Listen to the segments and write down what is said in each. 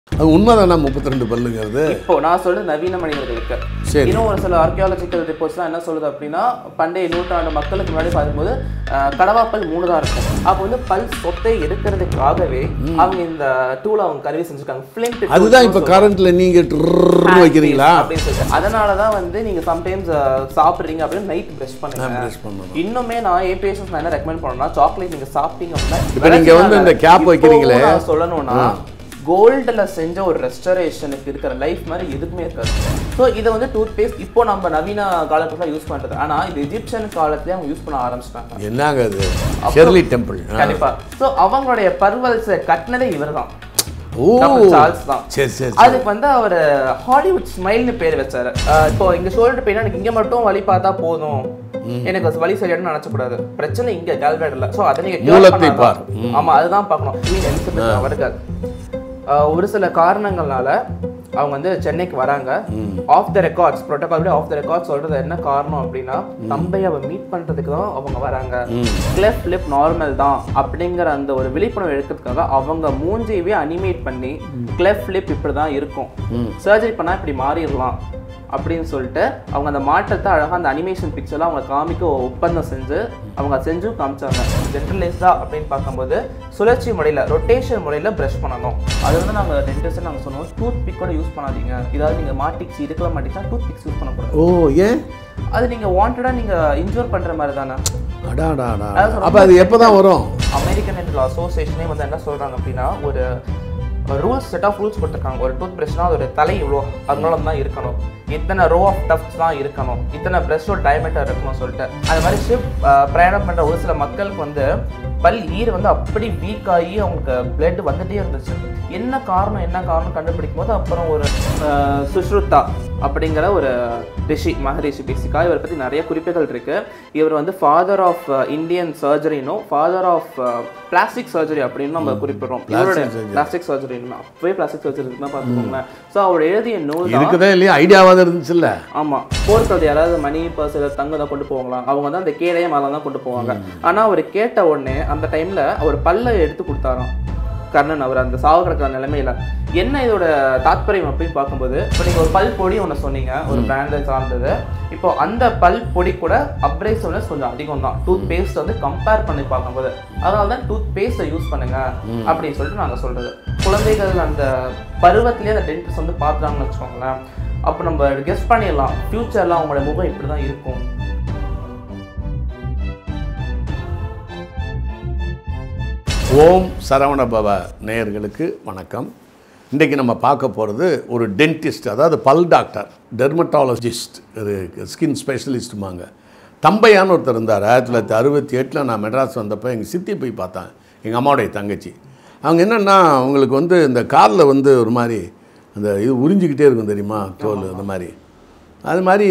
அது உண்மைதானா முப்பத்தி ரெண்டு பல்லுங்கிறது இப்போ நான் சொல்றது நவீன மனிதர்களுக்கு சரி. இன்னும் ஒரு சில ஆர்கியாலஜிக்கல் ரிப்போர்ட்ஸ்லாம் என்ன சொல்லுது அப்படின்னா பண்டைய நூற்றாண்டு மக்களுக்கு முன்னாடி பார்க்கும்போது அஹ், கடவாப்பல் மூணு தான் இருக்கும் அப்போ வந்து பல் சொத்தை எடுக்கிறதுக்காகவே அவங்க இந்த டூல் அவங்க கருவி செஞ்சிருக்காங்க ஃபிளிண்ட் அதுதான் இப்போ கரண்ட்ல நீங்க ட்ருன்னு வைக்கிறீங்களா அப்படின்னு சொல்லிட்டு அதனால தான் வந்து நீங்க சம்டைம்ஸ் சாப்பிடுறீங்க அப்படின்னு நைட் பிரஷ் பண்ணுங்க brush பண்ணணும். இன்னுமே நான் ஏ பேஷன்ஸ் நான் என்ன ரெக்கமெண்ட் பண்ணேன்னா சாக்லேட் நீங்க சாப்பிட்டீங்க அப்படின்னா இப்ப நீங்க வந்து இந்த cap இப்போவும் வைக்கிறீங்களே. நான் சொல்லணும்னா கோல்டில் செஞ்ச ஒரு ரெஸ்டரேஷனுக்கு இருக்கிற லைஃப் மாதிரி எதுக்குமே இருக்காது ஸோ இதை வந்து டூத் பேஸ்ட் இப்போ நம்ம நவீன காலத்துல யூஸ் பண்றது ஆனா இது எஜிப்சியன் காலத்துலயே அவங்க யூஸ் பண்ண ஆரம்பிச்சிட்டாங்க என்னங்க அது ஷெர்லி டெம்பிள் கண்டிப்பா ஸோ அவங்களுடைய பர்வல்ஸை கட்டினதே இவர்தான் ஓ டாக்டர் சார்ல்ஸ் தான் சரி சரி அதுக்கு வந்து அவர் ஹாலிவுட் ஸ்மைல்னு பேர் வச்சாரு அஹ் இப்போ இங்க ஷோல்டர் பெயின் எனக்கு இங்க மட்டும் வலி பார்த்தா போதும் எனக்கு அது வலி சரியானு நினைச்சக்கூடாது பிரச்சனை இங்க கேல்வேடர்ல சோ அதை நீங்க cure மூலத்தை பண்ணாதான். பார். ஆமா அதுதான் பார்க்கணும் Queen Elizabeth அவர்கள் அஹ் ஒரு சில காரணங்கள்னால அவங்க வந்து சென்னைக்கு வராங்க off the records protocol off the record சொல்றது என்ன காரணம் அப்படின்னா தம்பையை மீட் பண்றதுக்கு தான் அவங்க வராங்க கிளெஃப் லிப் நார்மல் தான் அப்படிங்கிற அந்த ஒரு விழிப்புணர்வு எடுக்கிறதுக்காக அவங்க மூஞ்சியவே அனிமேட் பண்ணி கிளெஃப் லிப் இப்படி தான் இருக்கும் சர்ஜரி பண்ணா இப்படி மாறிடலாம் அப்படின்னு சொல்லிட்டு அவங்க அந்த மாற்றத்தை அழகாக அந்த அனிமேஷன் பிக்சர்லாம் அவங்க காமிக்க ஒப்பந்தம் செஞ்சு அவங்க செஞ்சும் காமிச்சாங்க ஜென்ரலைஸ்டாக அப்படின்னு பார்க்கும்போது சுழற்சி முறையில் ரொட்டேஷன் முறையில் ப்ரஷ் பண்ணணும் அது வந்து நாங்கள் டென்டிஸ்ட் நாங்கள் சொன்னோம் டூத் பிக்கோட யூஸ் பண்ணாதீங்க இதாவது நீங்கள் மாட்டிக்ஸ் இருக்கலாம் மாட்டிக்ஸா டூத் பிக்ஸ் யூஸ் பண்ணக்கூடாது ஓ ஏன் அது நீங்கள் வாண்டடாக நீங்கள் இன்ஜூர் பண்ணுற மாதிரி தானே அடாடாடா அது ரொம்ப அப்ப அது எப்பதான் வரும் அமெரிக்கன் டென்டல் அசோசியேஷனே வந்து என்ன சொல்றாங்க அப்படின்னா ஒரு ரூல்ஸ் செட் ஆஃப் ரூல்ஸ் போட்டிருக்காங்க ஒரு டூத் பிரஷ்னா அதோட தலை இவ்வளோ அங்கலம் தான் இருக்கணும் இத்தனை ரோ ஆஃப் டஃப்ஸ் தான் இருக்கணும் இத்தனை பிரஷோட டயமீட்டர் இருக்கணும் சொல்லிட்டு அந்த மாதிரி ஷிப் பிரயாணம் பண்ணுற ஒரு சில மக்களுக்கு வந்து பல் ஈர் வந்து அப்படி வீக் ஆகி அவங்களுக்கு பிளட் வந்துட்டே இருந்துச்சு என்ன காரணம் என்ன காரணம் கண்டுபிடிக்கும் போது அப்புறம் ஒரு அஹ், சுஷ்ருதா அப்படிங்கிற ஒரு ரிஷி மகரிஷி பேசிக்காக இவரை பற்றி நிறைய குறிப்புகள் இருக்கு இவர் வந்து ஃபாதர் ஆஃப் இந்தியன் சர்ஜரினும் ஃபாதர் ஆஃப் பிளாஸ்டிக் சர்ஜரி அப்படின்னு நம்ம குறிப்பிடுறோம் இவரோட பிளாஸ்டிக் சர்ஜரி அப்பவே பிளாஸ்டிக் சர்ஜரி இருக்குன்னா பார்த்துக்கோங்களேன் ஸோ அவர் எழுதிய நூல் தான் இருக்குதா இல்லையா ஐடியாவாக இருந்துச்சுல்ல ஆமா போர்க்கிறது யாராவது மணி பர்ஸ் ஏதாவது தங்க தான் கொண்டு போவாங்களா அவங்க தான் அந்த கேடையே மேலே தான் கொண்டு போவாங்க ஆனா அவர் கேட்ட உடனே அந்த டைம்ல அவர் பல்லை எடுத்து கொடுத்தாராம் கர்ணன் அவர் அந்த சாவு கிடக்கிற நிலைமையில என்ன இதோட தாத்பரியம் அப்படின்னு பார்க்கும்போது இப்போ நீங்க ஒரு பல் பொடி ஒன்று சொன்னீங்க ஒரு பிராண்டை சார்ந்தது இப்போ அந்த பல் பொடி கூட அப்ரேசிவ்னஸ் கொஞ்சம் அதிகம் தான் டூத் பேஸ்ட் வந்து கம்பேர் பண்ணி பார்க்கும்போது அதனால தான் டூத் பேஸ்ட்டை யூஸ் பண்ணுங்க அப்படின்னு சொல்லிட்டு நாங்க சொல்றது குழந்தைகள் அந்த பருவத்திலேயே அந்த டென்டிஸ்ட் வந்து பார்த்துறாங்கன்னு வச்சுக்கோங்களேன் அப்போ நம்ம கெஸ் பண்ணிடலாம் ஃப்யூச்சரில் அவங்களோட முகம் இப்படி தான் இருக்கும் ஓம் சரவண பவ நேயர்களுக்கு வணக்கம் இன்றைக்கி நம்ம பார்க்க போகிறது ஒரு டென்டிஸ்ட் அதாவது பல் டாக்டர் டெர்மட்டாலஜிஸ்ட் ஒரு ஸ்கின் ஸ்பெஷலிஸ்ட்டுமாங்க தம்பையான்னு ஒருத்தர் இருந்தார் ஆயிரத்தி தொள்ளாயிரத்தி அறுபத்தி எட்டில் நான் மெட்ராஸ் வந்தப்போ எங்கள் சித்தி போய் பார்த்தேன் எங்கள் அம்மாவுடைய தங்கச்சி அவங்க என்னென்னா அவங்களுக்கு வந்து இந்த காலில் வந்து ஒரு மாதிரி அந்த இது உறிஞ்சிக்கிட்டே இருக்கும் தெரியுமா தோல் அந்த மாதிரி அது மாதிரி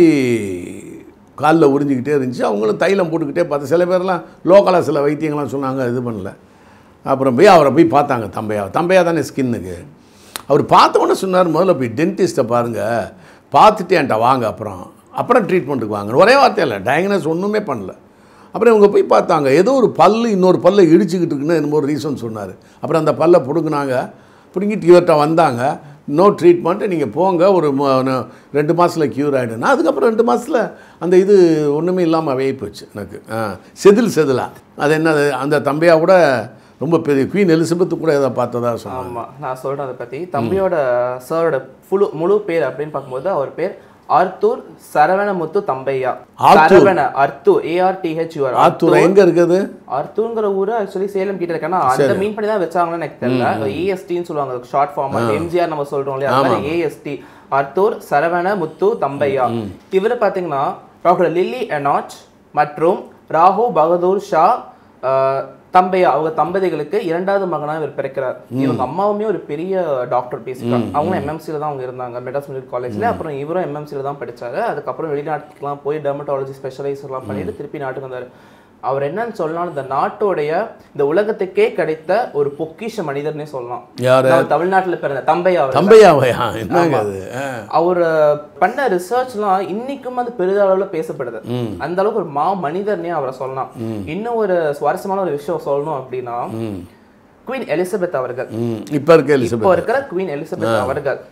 காலில் உறிஞ்சிக்கிட்டே இருந்துச்சு அவங்களும் தைலம் போட்டுக்கிட்டே பார்த்து சில பேர்லாம் லோக்கலாக சில வைத்தியங்கள்லாம் சொன்னாங்க இது பண்ணல அப்புறம் போய் அவரை போய் பார்த்தாங்க தம்பையா தம்பையா தானே ஸ்கின்னுக்கு அவர் பார்த்த உடனே சொன்னார் முதல்ல போய் டென்டிஸ்ட்டை பாருங்கள் பார்த்துட்டு என்கிட்ட வாங்க அப்புறம் அப்புறம் ட்ரீட்மெண்ட்டுக்கு வாங்க ஒரே வார்த்தை இல்லை டயக்னஸ் ஒன்றுமே பண்ணல அப்புறம் இவங்க போய் பார்த்தாங்க ஏதோ ஒரு பல்லு இன்னொரு பல்லை இடிச்சுக்கிட்டு இருக்குன்னு என்னமோ ஒரு ரீசன் சொன்னார் அப்புறம் அந்த பல்லை பிடுங்கினாங்க பிடுங்கிட்டு இவர்கிட்ட வந்தாங்க நோ ட்ரீட்மெண்ட்டு நீங்கள் போங்க ஒரு ம- ந- ரெண்டு மாதத்தில் க்யூர் ஆகிடுனா அதுக்கப்புறம் ரெண்டு மாதத்தில் அந்த இது ஒன்றுமே இல்லாமல் வேகி போச்சு எனக்கு ஆ, செதில் செதிலா அது என்னது அந்த தம்பியா கூட ரொம்ப பெரிய குவீன் எலிசபெத்து கூட எதை பார்த்ததா சொன்னாங்க ஆமா நான் சொல்றேன் அதை பத்தி தம்பியோட சாரோட முழு முழு பேர் அப்படின்னு பார்க்கும்போது அவர் பேர் ஆர்த்தூர் சரவணமுத்து தம்பையா ஆர்த்தூர். சரவண அர்த்து ஏஆர்டிஹெச்யூஆர் ஆத்தூர் எங்கே இருக்குது அர்த்தூங்கிற ஊரு ஆக்சுவலி சேலம் கிட்ட இருக்கு ஆனா அந்த மீன் பண்ணி தான் வச்சாங்கன்னு எனக்கு தெரியல ஏஎஸ்டின்னு சொல்லுவாங்க ஷார்ட் ஃபார்ம் எம்ஜிஆர் நம்ம சொல்றோம் இல்லையா அது மாதிரி ஏஎஸ்டி அர்த்தூர் சரவண முத்து தம்பையா இவரு பாத்தீங்கன்னா டாக்டர் லில்லி எனாச் மற்றும் ராகு பகதூர் ஷா ஆஹ், தம்பையா அவங்க தம்பதிகளுக்கு இரண்டாவது மகனா இவர் பிறக்கிறார் இவங்க அம்மாவுமே ஒரு பெரிய டாக்டர் பேசிக்கலாம் அவங்களும் எம்எம்சியில் தான் அவங்க இருந்தாங்க மெட்ராஸ் மெடிக்கல் காலேஜ்ல அப்புறம் இவரும் எம்எம்சியில் தான் படிச்சாரு அதுக்கப்புறம் வெளிநாட்டுக்குலாம் போய் டெர்மட்டாலஜி ஸ்பெஷலைஸ் எல்லாம் பண்ணிட்டு திருப்பி நாட்டுக்கு வந்தாரு அவர் என்னன்னு சொல்லலாம் இந்த நாட்டோடைய இந்த உலகத்துக்கே கிடைத்த ஒரு பொக்கிஷ மனிதர்னே சொல்லலாம் யார் நம்ம தமிழ்நாட்டுல பிறந்த தம்பையா அவர் தம்பையாவையா என்னங்க அது ஆ. அவர் பண்ண ரிசர்ச்லாம் இன்னைக்கும் அது பெரிதளவுல பேசப்படுது அந்த அளவுக்கு ஒரு மா மனிதர்னே அவரை சொல்லலாம் இன்னும் ஒரு சுவாரஸ்யமான ஒரு விஷயம் சொல்லணும் அப்படின்னா குவீன் எலிசபெத் அவர்கள் ம் இப்போ இருக்க இப்போ எலிசபெத் இருக்கிற குவீன் எலிசபெத் அவர்கள்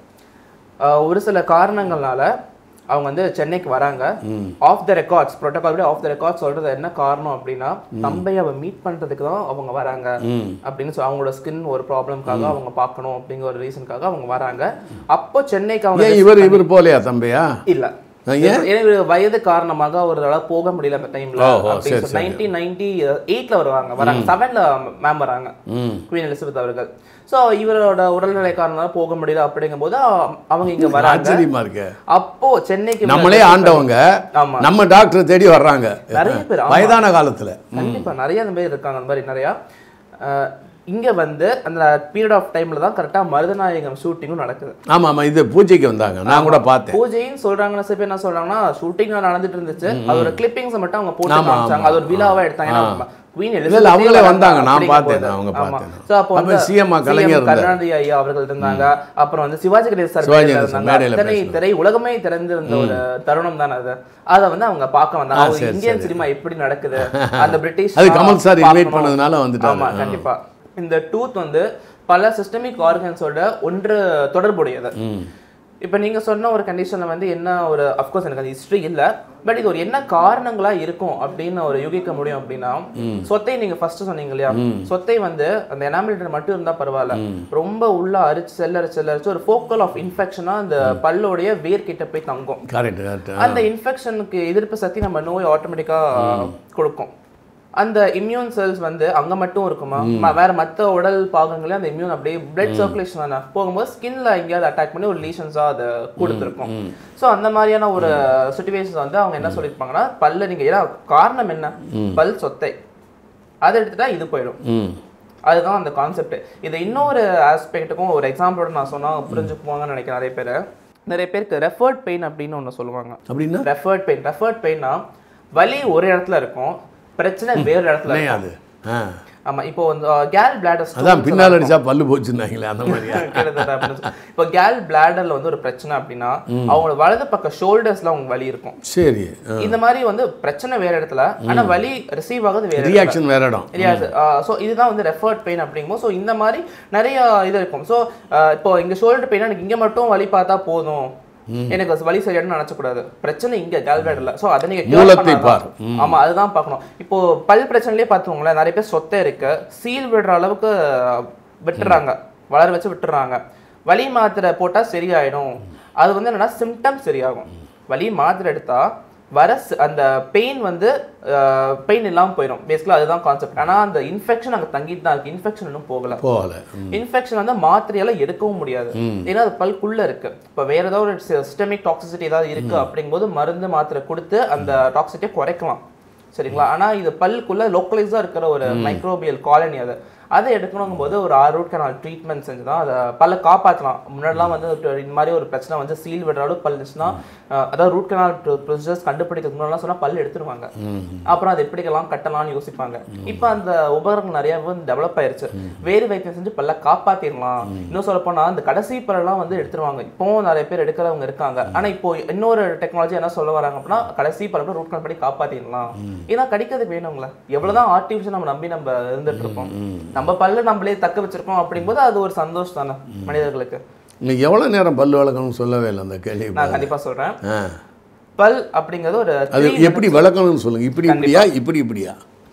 ஆஹ் ஒரு சில காரணங்கள்னால அவங்க வந்து சென்னைக்கு வராங்க off the records protocol off the records சொல்றது என்ன காரணம் அப்படின்னா தம்பையை மீட் பண்றதுக்கு தான் அவங்க வராங்க அப்படின்னு சொல்லி அவங்களோட ஸ்கின் ஒரு ப்ராப்ளம்காக அவங்க பார்க்கணும் அப்படிங்கிற ஒரு ரீசனுக்காக அவங்க வராங்க அப்போ சென்னைக்கு அவங்க ஏன் இவர் இவர் போகலையா தம்பியா இல்ல ஏன்? ஏன்னா இவரு வயது காரணமாக ஒரு தடவை போக முடியல அந்த டைம்ல ஓஹோ, சரி, சரி. நைன்டீன் நைன்டி எயிட்ல வருவாங்க வராங்க செவன்ல மேம் வராங்க ம் குவீன் எலிசபெத் அவர்கள் சோ இவரோட உடல்நிலை காரணமாக போக முடியல அப்படிங்கும்போது அ- அவங்க இங்க வராங்க ஆச்சரியமா இருக்கு அப்போ சென்னைக்கு நம்மளே ஆண்டவங்க ஆமா நம்ம டாக்டர் தேடி வர்றாங்க நிறைய பேர் ஆமா. வயதான காலத்துல கண்டிப்பா நிறைய அந்த மாதிரி இருக்காங்க அந்த மாதிரி நிறையா அஹ், இங்க வந்து அந்த பீரியட் ஆஃப் டைம்ல தான் கரெக்டா மருதநாயகம் ஷூட்டிங்கும் நடக்குது ஆமா ஆமா இது பூஜைக்கு வந்தாங்க நான் கூட பார்த்தேன் பூஜைன்னு சொல்றாங்கன்னா சில பேர் என்ன சொல்றாங்கன்னா ஷூட்டிங் நடந்துட்டு இருந்துச்சு அதோட கிளிப்பிங்ஸ் மட்டும் அவங்க போட்டு ஆமா, காமிச்சாங்க அது ஒரு விழாவா எடுத்தாங்க ஏன்னா குவீன் இல்ல, இல்ல, அவங்களே வந்தாங்க. நான் அப்படிங்கும்போது. பார்த்தேன், அவங்க ஆமா. பார்த்தேன். So, அப்போ அப்ப வந்து CM கலைஞர் CM இருந்தார். கருணாநிதி ஐயா அவர்கள் இருந்தாங்க அப்புறம் வந்து சிவாஜி கணேசன் சார் சிவாஜி மேடையில கணேசன் இருந்தாங்க மேடையில அத்தனை பேசினார். திரை உலகமே திறந்திருந்த ஒரு தருணம் தானே அது அதை வந்து அவங்க பார்க்க வந்தாங்க அவங்க சரி, இந்தியன் சினிமா எப்படி நடக்குது அந்த பிரிட்டிஷ் அது கமல் சார் இன்வைட் பார்க்கணும். பண்ணதுனால வந்துட்டாங்க ஆமா கண்டிப்பா இந்த டூத் வந்து பல சிஸ்டமிக் ஆர்கன்ஸோட ஒன்று தொடர்புடையது இப்போ நீங்க சொன்ன ஒரு கண்டிஷன்ல வந்து என்ன ஒரு அஃப்கோர்ஸ் எனக்கு அந்த ஹிஸ்ட்ரி இல்ல பட் இது ஒரு என்ன காரணங்களா இருக்கும் அப்படின்னு ஒரு யூகிக்க முடியும் அப்படின்னா சொத்தை நீங்க ஃபர்ஸ்ட் சொன்னீங்க இல்லையா சொத்தை வந்து அந்த எனாமிலேட்டர் மட்டும் இருந்தா பரவாயில்ல ரொம்ப உள்ள அரிச்சு செல்லரிச்சு செல்லரிச்சு ஒரு ஃபோக்கல் ஆஃப் இன்ஃபெக்ஷனா அந்த பல்லோடைய வேர் கிட்ட போய் தங்கும் கரெக்ட் கரெக்ட் அந்த இன்ஃபெக்ஷனுக்கு எதிர்ப்பு சக்தி நம்ம நோய் ஆட்டோமேட்டிக்கா கொடுக்கும் அந்த இம்யூன் செல்ஸ் வந்து அங்க மட்டும் இருக்குமா ம- வேற மத்த உடல் பாகங்களே அந்த இம்யூன் அப்படியே பிளட் சர்க்குலேஷன் தானே போகும்போது ஸ்கின்ல எங்கேயாவது அட்டாக் பண்ணி ஒரு லீஷன்ஸா அதை கொடுத்துருக்கும் ஸோ அந்த மாதிரியான ஒரு சுச்சுவேஷன் வந்து அவங்க என்ன சொல்லியிருப்பாங்கன்னா பல்ல நீங்க ஏன்னா காரணம் என்ன பல் சொத்தை அதை எடுத்துட்டா இது போயிடும் ம் அதுதான் அந்த கான்செப்ட் இது இன்னொரு ஆஸ்பெக்ட்டுக்கும் ஒரு எக்ஸாம்பிளோட நான் சொன்னா புரிஞ்சுக்குவாங்கன்னு நினைக்கிறேன் நிறைய பேர் நிறைய பேருக்கு ரெஃபர்ட் பெயின் அப்படின்னு ஒன்று சொல்லுவாங்க அப்படின்னா ரெஃபர்ட் பெயின் ரெஃபர்ட் பெயின்னா வலி ஒரு இடத்துல இருக்கும் பிரச்சனை வேறு இடத்துல இல்லையா இருக்கும் அது ஆ ஆமா இப்போ வந்து கேல் பிளாடர் அதான் பின்னால் அடிச்சா பல்லு போச்சுன்னாங்களே அந்த மாதிரியா இப்போ கேல் பிளாடர்ல வந்து ஒரு பிரச்சனை அப்படின்னா அவங்களோட வலது பக்க ஷோல்டர்ஸ்ல அவங்க வலி இருக்கும் சரி இந்த மாதிரி வந்து பிரச்சனை வேற இடத்துல ஆனா வலி ரிசீவ் ஆகுது வேற இடத்துல. ரியாக்ஷன் வேற இடம் ஸோ இதுதான் வந்து ரெஃபர்ட் பெயின் அப்படிங்கும்போது ஸோ இந்த மாதிரி நிறைய இது இருக்கும் ஸோ இப்போ இங்க ஷோல்டர் பெயின் எனக்கு இங்க மட்டும் வலி பார்த்தா போதும் எனக்கு அது வலி சரியானு நினைச்சக்கூடாது பிரச்சனை இங்க கேல்பிளாடர்ல ஸோ அதை நீங்க cure மூலத்தை பண்ணாதான். பார். ஆமா அதுதான் பார்க்கணும் இப்போ பல் பிரச்சனையிலே பார்த்துக்கோங்களேன் நிறைய பேர் சொத்தை இருக்கு சீல் விடுற அளவுக்கு விட்டுறாங்க வளர வச்சு விட்டுறாங்க வலி மாத்திரை போட்டா சரியாயிடும் அது வந்து என்னன்னா சிம்டம் சரியாகும் வலி மாத்திரை எடுத்தா வர சி- அந்த பெயின் வந்து பெயின் இல்லாம போயிடும் பேசிக்கலாக அதுதான் கான்செப்ட் ஆனா அந்த இன்ஃபெக்ஷன் அங்க தங்கிட்டு தான் இருக்கு இன்ஃபெக்ஷன் இன்னும் போகல போகல இன்ஃபெக்ஷன் வந்து மாத்திரையால எடுக்கவும் முடியாது ஏன்னா அது பல்குள்ள இருக்கு இப்போ வேற ஏதாவது ஒரு சிஸ்டமிக் டாக்ஸிசிட்டி ஏதாவது இருக்கு அப்படிங்கும்போது மருந்து மாத்திரை கொடுத்து அந்த டாக்ஸிட்டியை குறைக்கலாம் சரிங்களா ஆனா இது பல்குள்ள லோக்கலைஸா இருக்கிற ஒரு மைக்ரோபியல் காலனி அது அதை எடுக்கணுங்கும் போது ஒரு ஆறு ரூட் கனால் ட்ரீட்மெண்ட் செஞ்சு தான் அதை பல்ல காப்பாற்றலாம் முன்னாடிலாம் வந்து ஒரு இந்த மாதிரி ஒரு பிரச்சனை வந்து சீல் விடுற அளவுக்கு பல் இருந்துச்சுன்னா அஹ், அதாவது ரூட் கனால் ப்ரொசீஜர்ஸ் கண்டுபிடிக்கிறதுக்கு முன்னாடிலாம் சொன்னா பல் எடுத்துருவாங்க அப்புறம் அதை எப்படிக்கலாம் கட்டலாம்னு யோசிப்பாங்க இப்போ அந்த உபகரணங்கள் நிறைய வந்து டெவலப் ஆயிருச்சு வேறு வைத்தியம் செஞ்சு பல்ல காப்பாத்திடலாம் இன்னும் சொல்ல போனா அந்த கடைசி பல்லெல்லாம் வந்து எடுத்துருவாங்க இப்போவும் நிறைய பேர் எடுக்கிறவங்க இருக்காங்க ஆனா இப்போ இன்னொரு டெக்னாலஜி என்ன சொல்ல வராங்க அப்படின்னா கடைசி பல்ல ரூட் கனால் பண்ணி காப்பாத்திடலாம் ஏன்னா கடிக்கிறதுக்கு வேணுங்களே எவ்வளவுதான் ஆர்டிஃபிஷியல் நம்ம நம்பி நம்ம இருந்துட்டு இருக்கோம் நம்ம பல்லு நம்மளே தக்க வச்சிருக்கோம் அப்படிங்கும்போது அது ஒரு சந்தோஷம் தானே மனிதர்களுக்கு நீங்கள் எவ்வளோ நேரம் பல்லு வளர்க்கணும்னு சொல்லவே இல்லை அந்த கேள்வி நான் கண்டிப்பா சொல்றேன் ஆ பல் அப்படிங்கிறது ஒரு அது three எப்படி வளர்க்கணும்னு சொல்லுங்க இப்படி இப்படியா இப்படி இப்படியா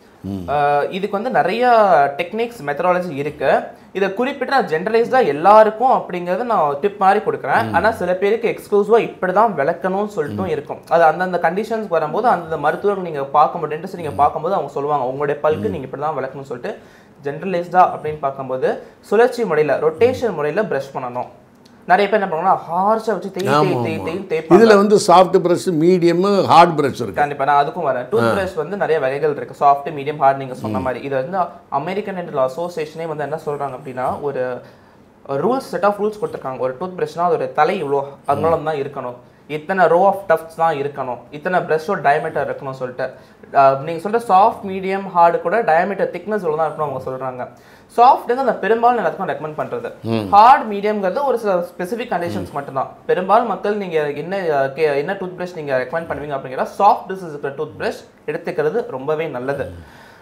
ஆஹ் இதுக்கு வந்து நிறைய டெக்னிக்ஸ் மெத்தடாலஜி இருக்கு இதை குறிப்பிட்டு நான் ஜென்ரலைஸ்டாக எல்லாருக்கும் அப்படிங்கறத நான் டிப் மாதிரி கொடுக்குறேன் ஆனா சில பேருக்கு எக்ஸ்க்ளூசிவா இப்படிதான் விளக்கணும்னு சொல்லிட்டும் இருக்கும் அது அந்தந்த கண்டிஷன்ஸ் வரும்போது அந்தந்த மருத்துவர்கள் நீங்க பார்க்கும்போது டென்டிஸ்ட் நீங்க பார்க்கும்போது அவங்க சொல்லுவாங்க உங்களுடைய பல்க்கு நீங்க இப்படிதான் விளக்கணும்னு சொல்லிட்டு ஜென்ரலைஸ்டா அப்படின்னு பார்க்கும்போது சுழற்சி முறையில ரொட்டேஷன் முறையில பிரஷ் பண்ணணும் நிறைய பேர் என்ன பண்ணுவாங்கன்னா ஹார்ஷா வச்சு தேய் தேய் தேய் தேய் தேய்ப்பாங்க இதில் வந்து soft brush medium hard brush இருக்கு கண்டிப்பா நான் அதுக்கும் வரேன் டூத் பிரஷ் வந்து நிறைய வகைகள் இருக்கு சாஃப்ட் மீடியம் ஹார்ட் நீங்க சொன்ன மாதிரி இது வந்து அமெரிக்கன் டென்டல் அசோசியேஷனே வந்து என்ன சொல்றாங்க அப்படின்னா ஒரு ரூல்ஸ் செட் ஆஃப் ரூல்ஸ் கொடுத்துருக்காங்க ஒரு டூத் பிரஷ்னா அதோட தலை இவ்வளோ அங்கலம் தான் இருக்கணும் இத்தனை ரோ ஆஃப் டஃப்ஸ் தான் இருக்கணும் இத்தனை பிரஷோட டயமீட்டர் இருக்கணும் சொல்லிட்டு அஹ் நீங்க சொல்ற சாஃப்ட் மீடியம் ஹார்டு கூட டயமீட்டர் திக்னஸ் இவ்வளோ தான் இருக்கணும் அவங்க சொல்றாங்க சாஃப்ட் அந்த பெரும்பாலும் எல்லாத்துக்கும் ரெக்கமெண்ட் பண்றது ஹார்ட் மீடியம்ங்கிறது ஒரு சில ஸ்பெசிஃபிக் கண்டிஷன்ஸ் மட்டும்தான் பெரும்பாலும் மக்கள் நீங்க என்ன அஹ், கே- என்ன டூத் பிரஷ் நீங்க ரெக்கமெண்ட் பண்ணுவீங்க அப்படிங்கிற சாஃப்ட் டிஸ் இருக்கிற டூத் பிரஷ் எடுத்துக்கிறது ரொம்பவே நல்லது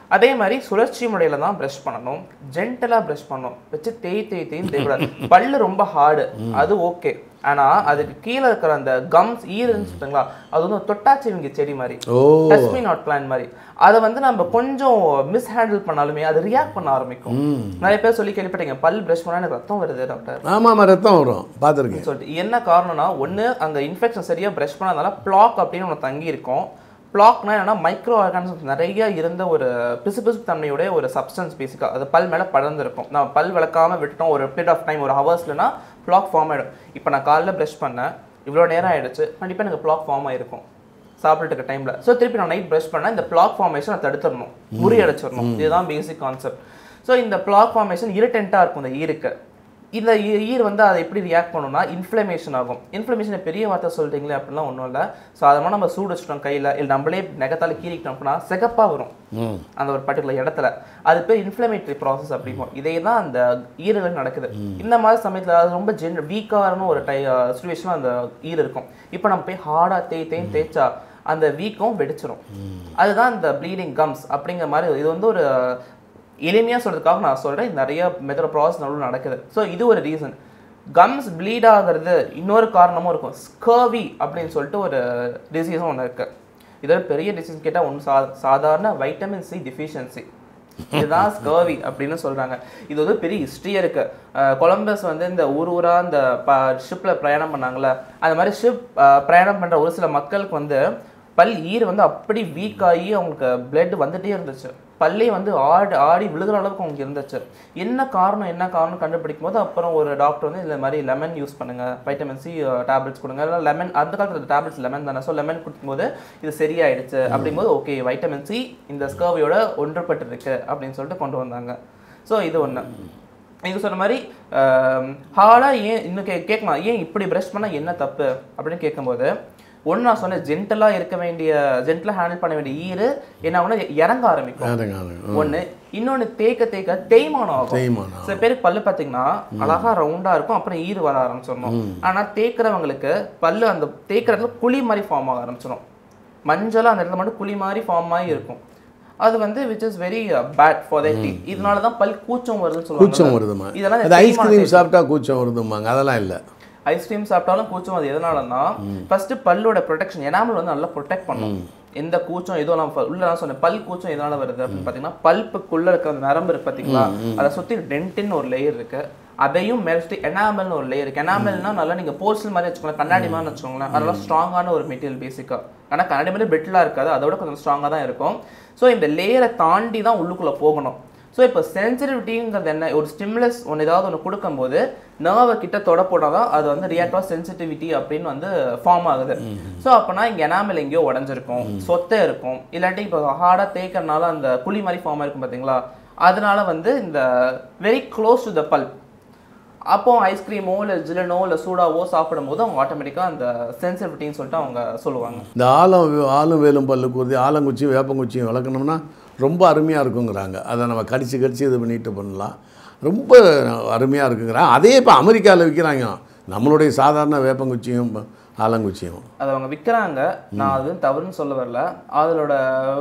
அதே மாதிரி சுழற்சி முறையில தான் ப்ரஷ் பண்ணணும் ஜென்டலா ப்ரஷ் பண்ணணும் வச்சு தேய் தேய் தேய் தேய்க்கூடாது பல்லு ரொம்ப ஹார்டு அது ஓகே ஆனா அதுக்கு கீழே இருக்கிற அந்த கம்ஸ் ஈரன்னு சொல்லுங்களா அது வந்து ஒரு தொட்டாச்சிவிங்க செடி மாதிரி oh touch me not plant மாதிரி அதை வந்து நம்ம கொஞ்சம் மிஸ் ஹேண்டில் பண்ணாலுமே அது ரியாக்ட் பண்ண ஆரம்பிக்கும் நிறைய பேர் சொல்லி கேள்விப்பட்டீங்க பல் ப்ரஷ் பண்ணா எனக்கு ரத்தம் வருது டாக்டர் ஆமாம் ஆமாம் ரத்தம் வரும் பார்த்துருக்கேன் சொல்லிட்டு என்ன காரணம்னா ஒண்ணு அங்க இன்ஃபெக்ஷன் சரியா ப்ரஷ் பண்ணாதனால பிளாக் அப்படின்னு ஒன்று தங்கி இருக்கும் பிளாக்னா என்னன்னா மைக்ரோ ஆர்கானிசம்ஸ் நிறைய இருந்த ஒரு பிசுபிசுப்பு தன்மையுடைய ஒரு சப்ஸ்டன்ஸ் பேசிக்கா அது பல் மேல படர்ந்துருக்கும் நம்ம பல் விளக்காம விட்டுட்டோம் ஒரு பீரியட் ஆஃப் டைம் ஒரு ஹவர்ஸ்லனா பிளாக் ஃபார்ம் ஆயிடும் இப்போ நான் காலைல ப்ரஷ் பண்ணேன் இவ்வளோ நேரம் ஆயிடுச்சு கண்டிப்பா எனக்கு பிளாக் ஃபார்ம் ஆயிருக்கும் சாப்பிட்டுட்டு இருக்க டைம்ல ஸோ திருப்பி நான் நைட் ப்ரஷ் பண்ணா இந்த பிளாக் ஃபார்மேஷன் தடுத்துடணும் முறியடைச்சிடணும் இதுதான் பேசிக் கான்செப்ட் ஸோ இந்த பிளாக் ஃபார்மேஷன் இரிட்டென்ட்டாக இருக்கும் இந்த ஈருக்கு இந்த ஈ- ஈர் வந்து அதை எப்படி ரியாக்ட் பண்ணும்னா இன்ஃப்ளமேஷன் ஆகும் இன்ஃப்ளமேஷன் பெரிய வார்த்தை சொல்லிட்டீங்களே அப்படிலாம் ஒன்றும் இல்லை சாதாரணமாக நம்ம சூடு வச்சுட்டோம் கையில் இல்லை நம்மளே நெகத்தால கீறிக்கிட்டோம் அப்படின்னா சிகப்பாக வரும் ம் அந்த ஒரு பர்டிகுலர் இடத்துல அது பேர் இன்ஃப்ளமேட்டரி ப்ராசஸ் அப்படிங்கும் இதே தான் அந்த ஈரல் நடக்குது இந்த மாதிரி சமயத்தில் அது ரொம்ப ஜென் வீக்கான ஒரு டை சுச்சுவேஷனில் அந்த ஈர் இருக்கும் இப்போ நம்ம போய் ஹார்டாக தேய் தேய் தேய்ச்சா அந்த வீக்கம் வெடிச்சிரும் அதுதான் இந்த ப்ளீடிங் கம்ஸ் அப்படிங்கிற மாதிரி இது வந்து ஒரு எளிமையாக சொல்றதுக்காக நான் சொல்கிறேன் நிறைய மெத்தட் ப்ராசஸ் நடுவில் நடக்குது ஸோ இது ஒரு ரீசன் கம்ஸ் ப்ளீட் ஆகிறது இன்னொரு காரணமும் இருக்கும் ஸ்கர்வி அப்படின்னு சொல்லிட்டு ஒரு டிசீஸும் ஒன்று இருக்கு இதோட பெரிய டிசீஸ் கேட்டால் ஒன்று சா சாதாரண வைட்டமின் சி டிஃபிஷியன்சி இதுதான் ஸ்கர்வி அப்படின்னு சொல்றாங்க இது வந்து பெரிய ஹிஸ்ட்ரியே இருக்கு அஹ் கொலம்பஸ் வந்து இந்த ஊர் ஊரா இந்த ப ஷிப்பில் பிரயாணம் பண்ணாங்கல்ல அந்த மாதிரி ஷிப் பிரயாணம் பண்ற ஒரு சில மக்களுக்கு வந்து பல் ஈர் வந்து அப்படி வீக் ஆகி அவங்களுக்கு பிளட் வந்துட்டே இருந்துச்சு பல்லே வந்து ஆடி ஆடி விழுகிற அளவுக்கு அவங்களுக்கு இருந்துச்சு என்ன காரணம் என்ன காரணம் கண்டுபிடிக்கும் போது அப்புறம் ஒரு டாக்டர் வந்து இந்த மாதிரி லெமன் யூஸ் பண்ணுங்க வைட்டமின் சி டேப்லெட்ஸ் கொடுங்க இல்லை லெமன் அந்த காலத்தில் டேப்லெட்ஸ் லெமன் தானே ஸோ லெமன் கொடுக்கும்போது இது சரியாயிடுச்சு அப்படிங்கும்போது ஓகே வைட்டமின் சி இந்த ஸ்கர்வியோட ஒன்றுபட்டு இருக்கு அப்படின்னு சொல்லிட்டு கொண்டு வந்தாங்க ஸோ இது ஒன்று நீங்க சொன்ன மாதிரி ஹார்டாக ஏன் இன்னும் கே கேட்கலாம் ஏன் இப்படி ப்ரஷ் பண்ணால் என்ன தப்பு அப்படின்னு கேட்கும்போது ஒன்று நான் சொன்னேன் ஜென்டலாக இருக்க வேண்டிய ஜென்டலாக ஹேண்டில் பண்ண வேண்டிய ஈரு என்ன ஆகும்னா இறங்க ஆரம்பிக்கும் யாருங்க யாருங்க ஒண்ணு இன்னொன்னு தேய்க்க தேய்க்க தேய்மானம் ஆகும் தேய்மானம் சில பேருக்கு பல்லு பார்த்தீங்கன்னா அழகா ரவுண்டா இருக்கும் அப்புறம் ஈறு வர ஆரம்பிச்சிடணும் ஆனா தேய்க்கிறவங்களுக்கு பல்லு அந்த தேய்க்கிற இடத்துல குழி மாதிரி ஃபார்ம் ஆக ஆரம்பிச்சிடும் மஞ்சளா அந்த இடத்துல மட்டும் குழி மாதிரி ஃபார்ம் ஆகி இருக்கும் அது வந்து which is very bad for the teeth இதனால தான் பல் கூச்சம் வருதுன்னு சொல்லுவாங்க கூச்சம் வருதுமா இதெல்லாம் அது ஐஸ்கிரீம் சாப்பிட்டா கூச்சம் வருதுமாங்க அதெல்லாம் இல்லை ஐஸ்கிரீம் சாப்பிட்டாலும் கூச்சம் அது எதனாலன்னா ஃபர்ஸ்ட் பல்லோட ப்ரொடெக்ஷன் எனாமல் வந்து நல்லா ப்ரொடெக்ட் பண்ணும் எந்த கூச்சம் எதுவும் நான் உள்ள நான் சொன்னேன் பல் கூச்சம் எதனால வருது அப்படின்னு பார்த்தீங்கன்னா பல்ப்புக்குள்ள இருக்கிற அந்த நரம்பு இருக்கு பார்த்தீங்களா அதை சுற்றி டென்டின்னு ஒரு லேயர் இருக்கு அதையும் மேல சுற்றி எனாமல்னு ஒரு லேயர் இருக்கு எனாமல்னா நல்லா நீங்க போர்சல் மாதிரி வச்சுக்கோங்களேன் கண்ணாடி மாதிரி வச்சுக்கோங்களேன் அதெல்லாம் ஸ்ட்ராங்கான ஒரு மெட்டீரியல் பேசிக்கா ஆனா கண்ணாடி மாதிரி பெட்டிலாக இருக்காது அதோட கொஞ்சம் ஸ்ட்ராங்காக தான் இருக்கும் ஸோ இந்த லேயரை தாண்டி தான் உள்ளுக்குள்ள போகணும் ஸோ இப்போ சென்சிட்டிவிட்டிங்கிறது என்ன ஒரு ஸ்டிமுலஸ் ஒன்று ஏதாவது ஒன்று கொடுக்கும்போது நர்வை கிட்ட தொட போட்டால் தான் அது வந்து ரியாக்ட் ஆஃப் சென்சிட்டிவிட்டி அப்படின்னு வந்து ஃபார்ம் ஆகுது ஸோ அப்போனா இங்கே எனாமல் எங்கேயோ உடஞ்சிருக்கும் சொத்தை இருக்கும் இல்லாட்டி இப்போ ஹார்டாக தேய்க்கறனால அந்த குழி மாதிரி ஃபார்ம் ஆயிருக்கும் பார்த்தீங்களா அதனால வந்து இந்த very close to the pulp அப்போ ஐஸ்கிரீமோ இல்லை ஜிலனோ இல்லை சூடாவோ சாப்பிடும்போது அவங்க ஆட்டோமேட்டிக்காக அந்த சென்சிட்டிவிட்டின்னு சொல்லிட்டு அவங்க சொல்லுவாங்க இந்த ஆலம் ஆலும் வேலும் பல்லு கூறுதி ஆலங்குச்சியும் வேப்பங்குச்சியும் வளர்க்கணும்னா ரொம்ப அருமையாக இருக்குங்கிறாங்க அதை நம்ம கடிச்சு கடிச்சு இது பண்ணிட்டு பண்ணலாம் ரொம்ப அருமையாக இருக்குங்கிறாங்க அதே இப்போ அமெரிக்காவில் விற்கிறாங்க நம்மளுடைய சாதாரண வேப்பங்குச்சியும் ஆலங்குச்சியும் அதை அவங்க விற்கிறாங்க நான் அது தவறுன்னு சொல்ல வரல அதோட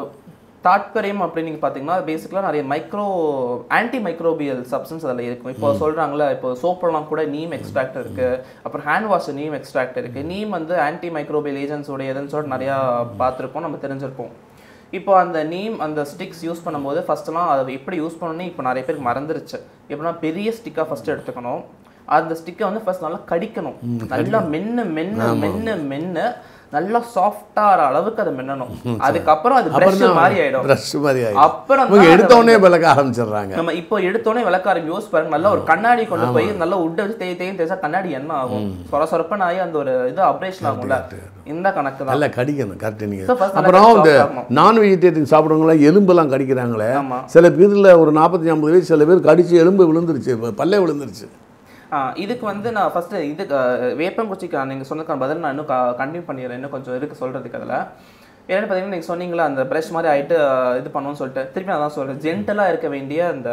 தாட்பரியம் அப்படின்னு நீங்கள் பார்த்தீங்கன்னா பேசிக்கலாக நிறைய மைக்ரோ ஆன்டி மைக்ரோபியல் சப்ஸ்டன்ஸ் அதில் இருக்கும் இப்போ சொல்கிறாங்களே இப்போ சோப்பெல்லாம் கூட நீம் எக்ஸ்ட்ராக்ட் இருக்கு அப்புறம் ஹேண்ட் வாஷ் நீம் எக்ஸ்ட்ராக்ட் இருக்கு நீம் வந்து ஆன்டி மைக்ரோபியல் ஏஜென்ட்ஸ் உடையதுன்னு சொல்லிட்டு நிறையா பார்த்துருப்போம் நம்ம தெரிஞ்சிருப்போம் இப்போ அந்த நீம் அந்த ஸ்டிக்ஸ் யூஸ் பண்ணும்போது ஃபர்ஸ்ட்லாம் அதை எப்படி யூஸ் பண்ணணும்னு இப்போ நிறைய பேருக்கு மறந்துருச்சு எப்படின்னா பெரிய ஸ்டிக்காக ஃபர்ஸ்ட் எடுத்துக்கணும் அந்த ஸ்டிக்கை வந்து ஃபர்ஸ்ட் நல்லா கடிக்கணும் நல்லா மென்னு மென்னு மென்னு மென்னு நல்லா சாஃப்டாகிற அளவுக்கு அதை மென்னணும் அதுக்கப்புறம் அது பிரஷ் மாதிரி ஆயிடும் ப்ரஷ் மாதிரி ஆகிடும் அப்புறம் இவங்க தான் எடுத்த உடனே விளக்க ஆரம்பிச்சிடுறாங்க நம்ம இப்போ எடுத்தோடனே விளக்காரம் யோஸ் பாருங்க நல்லா ஒரு கண்ணாடி கொண்டு போய் நல்லா உட்டை வச்சு தேய் தேய் தேய்ச்சா கண்ணாடி என்ன ஆகும் சொர சொரப்பன்னு ஆகி அந்த ஒரு இது அப்ரேஷன் ஆகும்ல இந்த கணக்கு தான் நல்லா கடிக்கணும் கரெக்ட் So, நீங்கள் first நல்லா அப்புறம் இந்த soft ஆகணும். நான் வெஜிடேரியன் சாப்பிட்றவங்களாம் எலும்பெல்லாம் கடிக்கிறாங்களே ஆமா சில பேரில் ஒரு நாற்பத்தி ஐம்பது வயசு சில பேர் கடிச்சு எலும்பு விழுந்துருச்சு பல்லே விழுந்துருச்சு ஆ, இதுக்கு வந்து நான் ஃபர்ஸ்ட் இது அஹ், வேப்பங்குச்சிக்கு நீங்கள் சொன்னதுக்கான பதில் நான் இன்னும் கண்டினியூ பண்ணிடுறேன் இன்னும் கொஞ்சம் இருக்கு சொல்றதுக்கு அதில் என்னென்னு பார்த்தீங்கன்னா நீங்கள் சொன்னீங்களா அந்த ப்ரஷ் மாதிரி ஆயிட்டு அஹ், இது பண்ணுவோம்னு சொல்லிட்டு திருப்பி நான் தான் சொல்கிறேன் ஜென்டலாக இருக்க வேண்டிய அந்த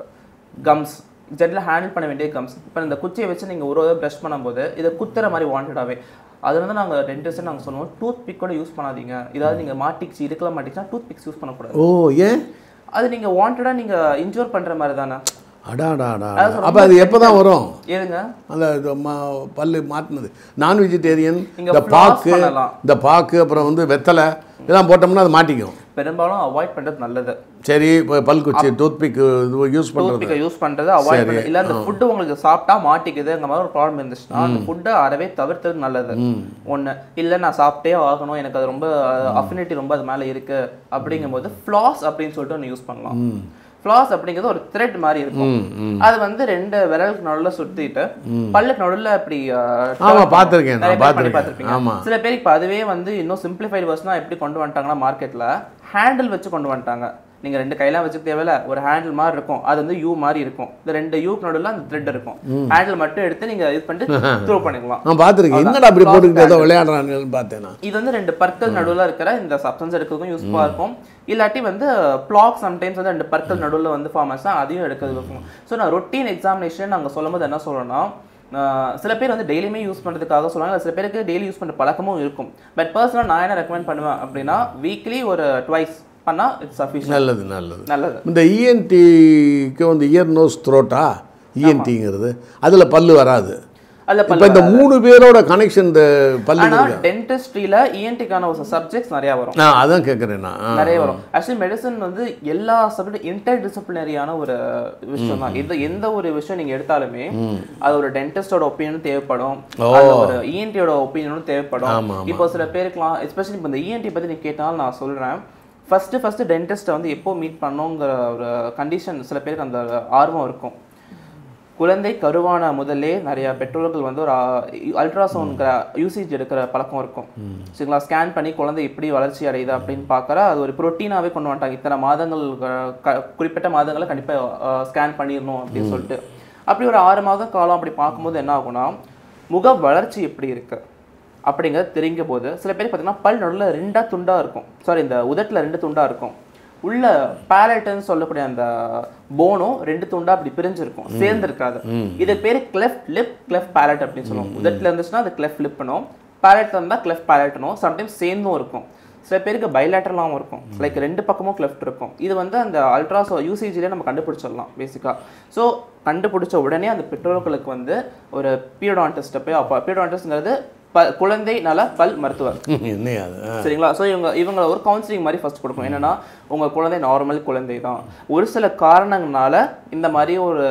கம்ஸ் ஜென்டலாக ஹேண்டில் பண்ண வேண்டிய கம்ஸ் இப்போ இந்த குச்சியை வச்சு நீங்கள் ஒரு ஒரு ப்ரஷ் பண்ணும்போது இதை குத்துற மாதிரி வாண்டடாகவே அது வந்து நாங்கள் டென்டிஸ்ட் நாங்கள் சொல்லுவோம் டூத் பிக் கூட யூஸ் பண்ணாதீங்க இதாவது நீங்கள் மாட்டிக்கிச்சு இருக்கலாம் மாட்டிச்சுன்னா டூத் பிக்ஸ் யூஸ் பண்ணக்கூடாது ஓ ஏன் அது நீங்க வாண்டடா நீங்க இன்ஜூர் பண்ற மாதிரி தானே அடாடாடா அப்போ அது எப்போ தான் வரும் ஏதுங்க அந்த இது ம- பல்லு மாட்டினது நான் வெஜிடேரியன் நீங்க இந்த floss பாக்கு பண்ணலாம். இந்த பாக்கு அப்புறம் வந்து வெத்தலை இதெல்லாம் போட்டோம்னா அது மாட்டிக்கும் பெரும்பாலும் அவாய்ட் பண்றது நல்லது சரி இப்போ பல்குச்சி டூத்பிக் இது யூஸ் பண்ணுறது டூத்பிக்கை யூஸ் பண்றது அவாய்ட் பண்ண இல்ல அந்த ஃபுட் உங்களுக்கு சாப்பிட்டா மாட்டிக்குதுங்கிற மாதிரி ஒரு ப்ராப்ளம் இருந்துச்சுன்னா அந்த ஃபுட்டை அறவே தவிர்த்தது நல்லது ஒண்ணு இல்ல நான் சாப்பிட்டே ஆகணும் எனக்கு அது ரொம்ப அஃபினிட்டி ரொம்ப அது மேல இருக்கு அப்படிங்கும்போது ஃப்ளாஸ் அப்படின்னு சொல்லிட்டு ஒன்று யூஸ் பண்ணலாம் ஃப்ளாஸ் அப்படிங்கிறது ஒரு த்ரெட் மாதிரி இருக்கும் ம் ம் அது வந்து ரெண்டு விரலுக்கு நடுவுல சுத்திட்டு பல்லுக்கு நடுவுல அப்படி அஹ், ஆமா, turn பார்த்திருக்கேன் நான், நிறைய பேர் பண்ணி பார்த்திருக்கேன். பார்த்திருப்பீங்க. ஆமா. சில பேருக்கு இப்போ அதுவே வந்து இன்னும் சிம்பிளிஃபைடு வெர்ஷனாக எப்படி கொண்டு வந்துட்டாங்கன்னா மார்க்கெட்ல ஹேண்டில் வச்சு கொண்டு வந்துட்டாங்க நீங்க ரெண்டு கையெல்லாம் வச்சுக்க தேவையில்ல ஒரு ஹேண்டில் மாதிரி இருக்கும் அது வந்து யூ மாதிரி இருக்கும் இந்த ரெண்டு யூக்கு நடுவில் அந்த த்ரெட் இருக்கும் ஹேண்டில் மட்டும் எடுத்து நீங்க இது பண்ணிட்டு த்ரோ பண்ணிக்கலாம் நான் பார்த்துருக்கேன் என்னடா அப்படி போட்டுக்கிட்டு ஏதோ விளையாடுறாங்கன்னு பார்த்தேன் நான் இது வந்து ரெண்டு பற்கள் நடுவுல இருக்கிற இந்த சப்ஸ்டன்ஸ் எடுக்கிறதுக்கும் யூஸ்ஃபுல்லாக இருக்கும் இல்லாட்டி வந்து பிளாக் சம்டைம்ஸ் வந்து ரெண்டு பற்கள் நடுவுல வந்து ஃபார்ம் ஆச்சுன்னா அதையும் எடுக்கிறது இருக்கும் ஸோ நான் ரொட்டீன் எக்ஸாமினேஷன் நாங்க சொல்லும் போது என்ன சொல்றேன்னா ஆஹ் சில பேர் வந்து டெய்லியுமே யூஸ் பண்றதுக்காக சொல்லுவாங்க சில பேருக்கு டெய்லி யூஸ் பண்ற பழக்கமும் இருக்கும் பட் பர்சனலாக நான் என்ன ரெக்கமெண்ட் பண்ணுவேன் அப்படின்னா வீக்லி ஒரு ட்வைஸ் பண்ணா இட்ஸ் சஃபிஷியன் நல்லது நல்லது நல்லது இந்த இஎன்டிக்கு வந்து இயர் நோஸ் த்ரோட்டா இஎன்டிங்கிறது அதில் பல்லு வராது அதுல இப்போ பல்ல இந்த மூணு பேரோட கனெக்ஷன் இந்த பல்லு ஆனா டென்டிஸ்ட்ரியில இஎன்டிக்கான ஒரு சப்ஜெக்ட்ஸ் நிறைய வரும் நான் அதான் கேட்குறேன் நான் ஆ. நிறைய வரும் ஆக்சுவலி மெடிசன் வந்து எல்லா சப்ஜெக்ட் இன்டர் டிசிப்ளினரியான ஒரு விஷயம் தான் இது எந்த ஒரு விஷயம் நீங்க எடுத்தாலுமே அது ஒரு டென்டிஸ்டோட ஒப்பீனியனும் தேவைப்படும் அது ஒரு இஎன்டியோட ஒப்பீனியனும் தேவைப்படும் ஆமா, இப்போ சில பேருக்குலாம் எஸ்பெஷலி இப்போ இந்த இஎன்டி பத்தி நீங்க கேட்டாலும் நான் சொல்றேன் ஃபர்ஸ்ட் ஃபர்ஸ்ட் டென்டிஸ்ட்டை வந்து எப்போ மீட் பண்ணோங்கிற ஒரு கண்டிஷன் சில பேருக்கு அந்த ஆர்வம் இருக்கும் குழந்தை கருவான முதல்லே நிறைய பெற்றோர்கள் வந்து ஒரு அல்ட்ராசவுண்ட்ங்கிற யூசேஜ் எடுக்கிற பழக்கம் இருக்கும் சரிங்களா ஸ்கேன் பண்ணி குழந்தை எப்படி வளர்ச்சி அடையுது அப்படின்னு பார்க்கற அது ஒரு ப்ரோட்டீனாவே கொண்டு வந்துட்டாங்க இத்தனை மாதங்கள் க- க- குறிப்பிட்ட மாதங்களை கண்டிப்பா ஸ்கேன் பண்ணிடணும் அப்படின்னு சொல்லிட்டு அப்படி ஒரு ஆறு மாத காலம் அப்படி பார்க்கும்போது என்ன ஆகும்னா முக வளர்ச்சி எப்படி இருக்கு அப்படிங்கிறது தெரிஞ்ச போது சில பேர் பார்த்தீங்கன்னா பல் நடுவில் ரெண்டா துண்டா இருக்கும் சாரி இந்த உதட்டில் ரெண்டு துண்டா இருக்கும் உள்ள பேலட்னு சொல்லக்கூடிய அந்த போனும் ரெண்டு துண்டா அப்படி பிரிஞ்சிருக்கும் சேர்ந்து இருக்காது இது பேரு கிளெஃப்ட் லிப் கிளெஃப்ட் பேலட் அப்படின்னு சொல்லுவோம் உதட்டில் இருந்துச்சுன்னா அது கிளெஃப்ட் லிப்னும் பேலட் இருந்தால் கிளெஃப்ட் பேலட்னும் சம்டைம்ஸ் சேர்ந்தும் இருக்கும் சில பேருக்கு பைலேட்டரலாகவும் இருக்கும் லைக் ரெண்டு பக்கமும் கிளெஃப்ட் இருக்கும் இது வந்து அந்த அல்ட்ராசோ யூசேஜ்லேயே நம்ம கண்டுபிடிச்சிடலாம் பேசிக்காக ஸோ கண்டுபிடிச்ச உடனே அந்த பெற்றோர்களுக்கு வந்து ஒரு பீரோடான்டிஸ்ட்டை போய் அப்போ பீரோடான்டிஸ்ட்ங்கிறது ப குழந்தை நல பல் மருத்துவர் என்னையா அது ஆ. சரிங்களா ஸோ இவங்க இவங்க ஒரு கவுன்சிலிங் மாதிரி ஃபர்ஸ்ட் கொடுக்கணும் என்னன்னா உங்க குழந்தை நார்மல் குழந்தை தான் ஒரு சில காரணங்களால இந்த மாதிரி ஒரு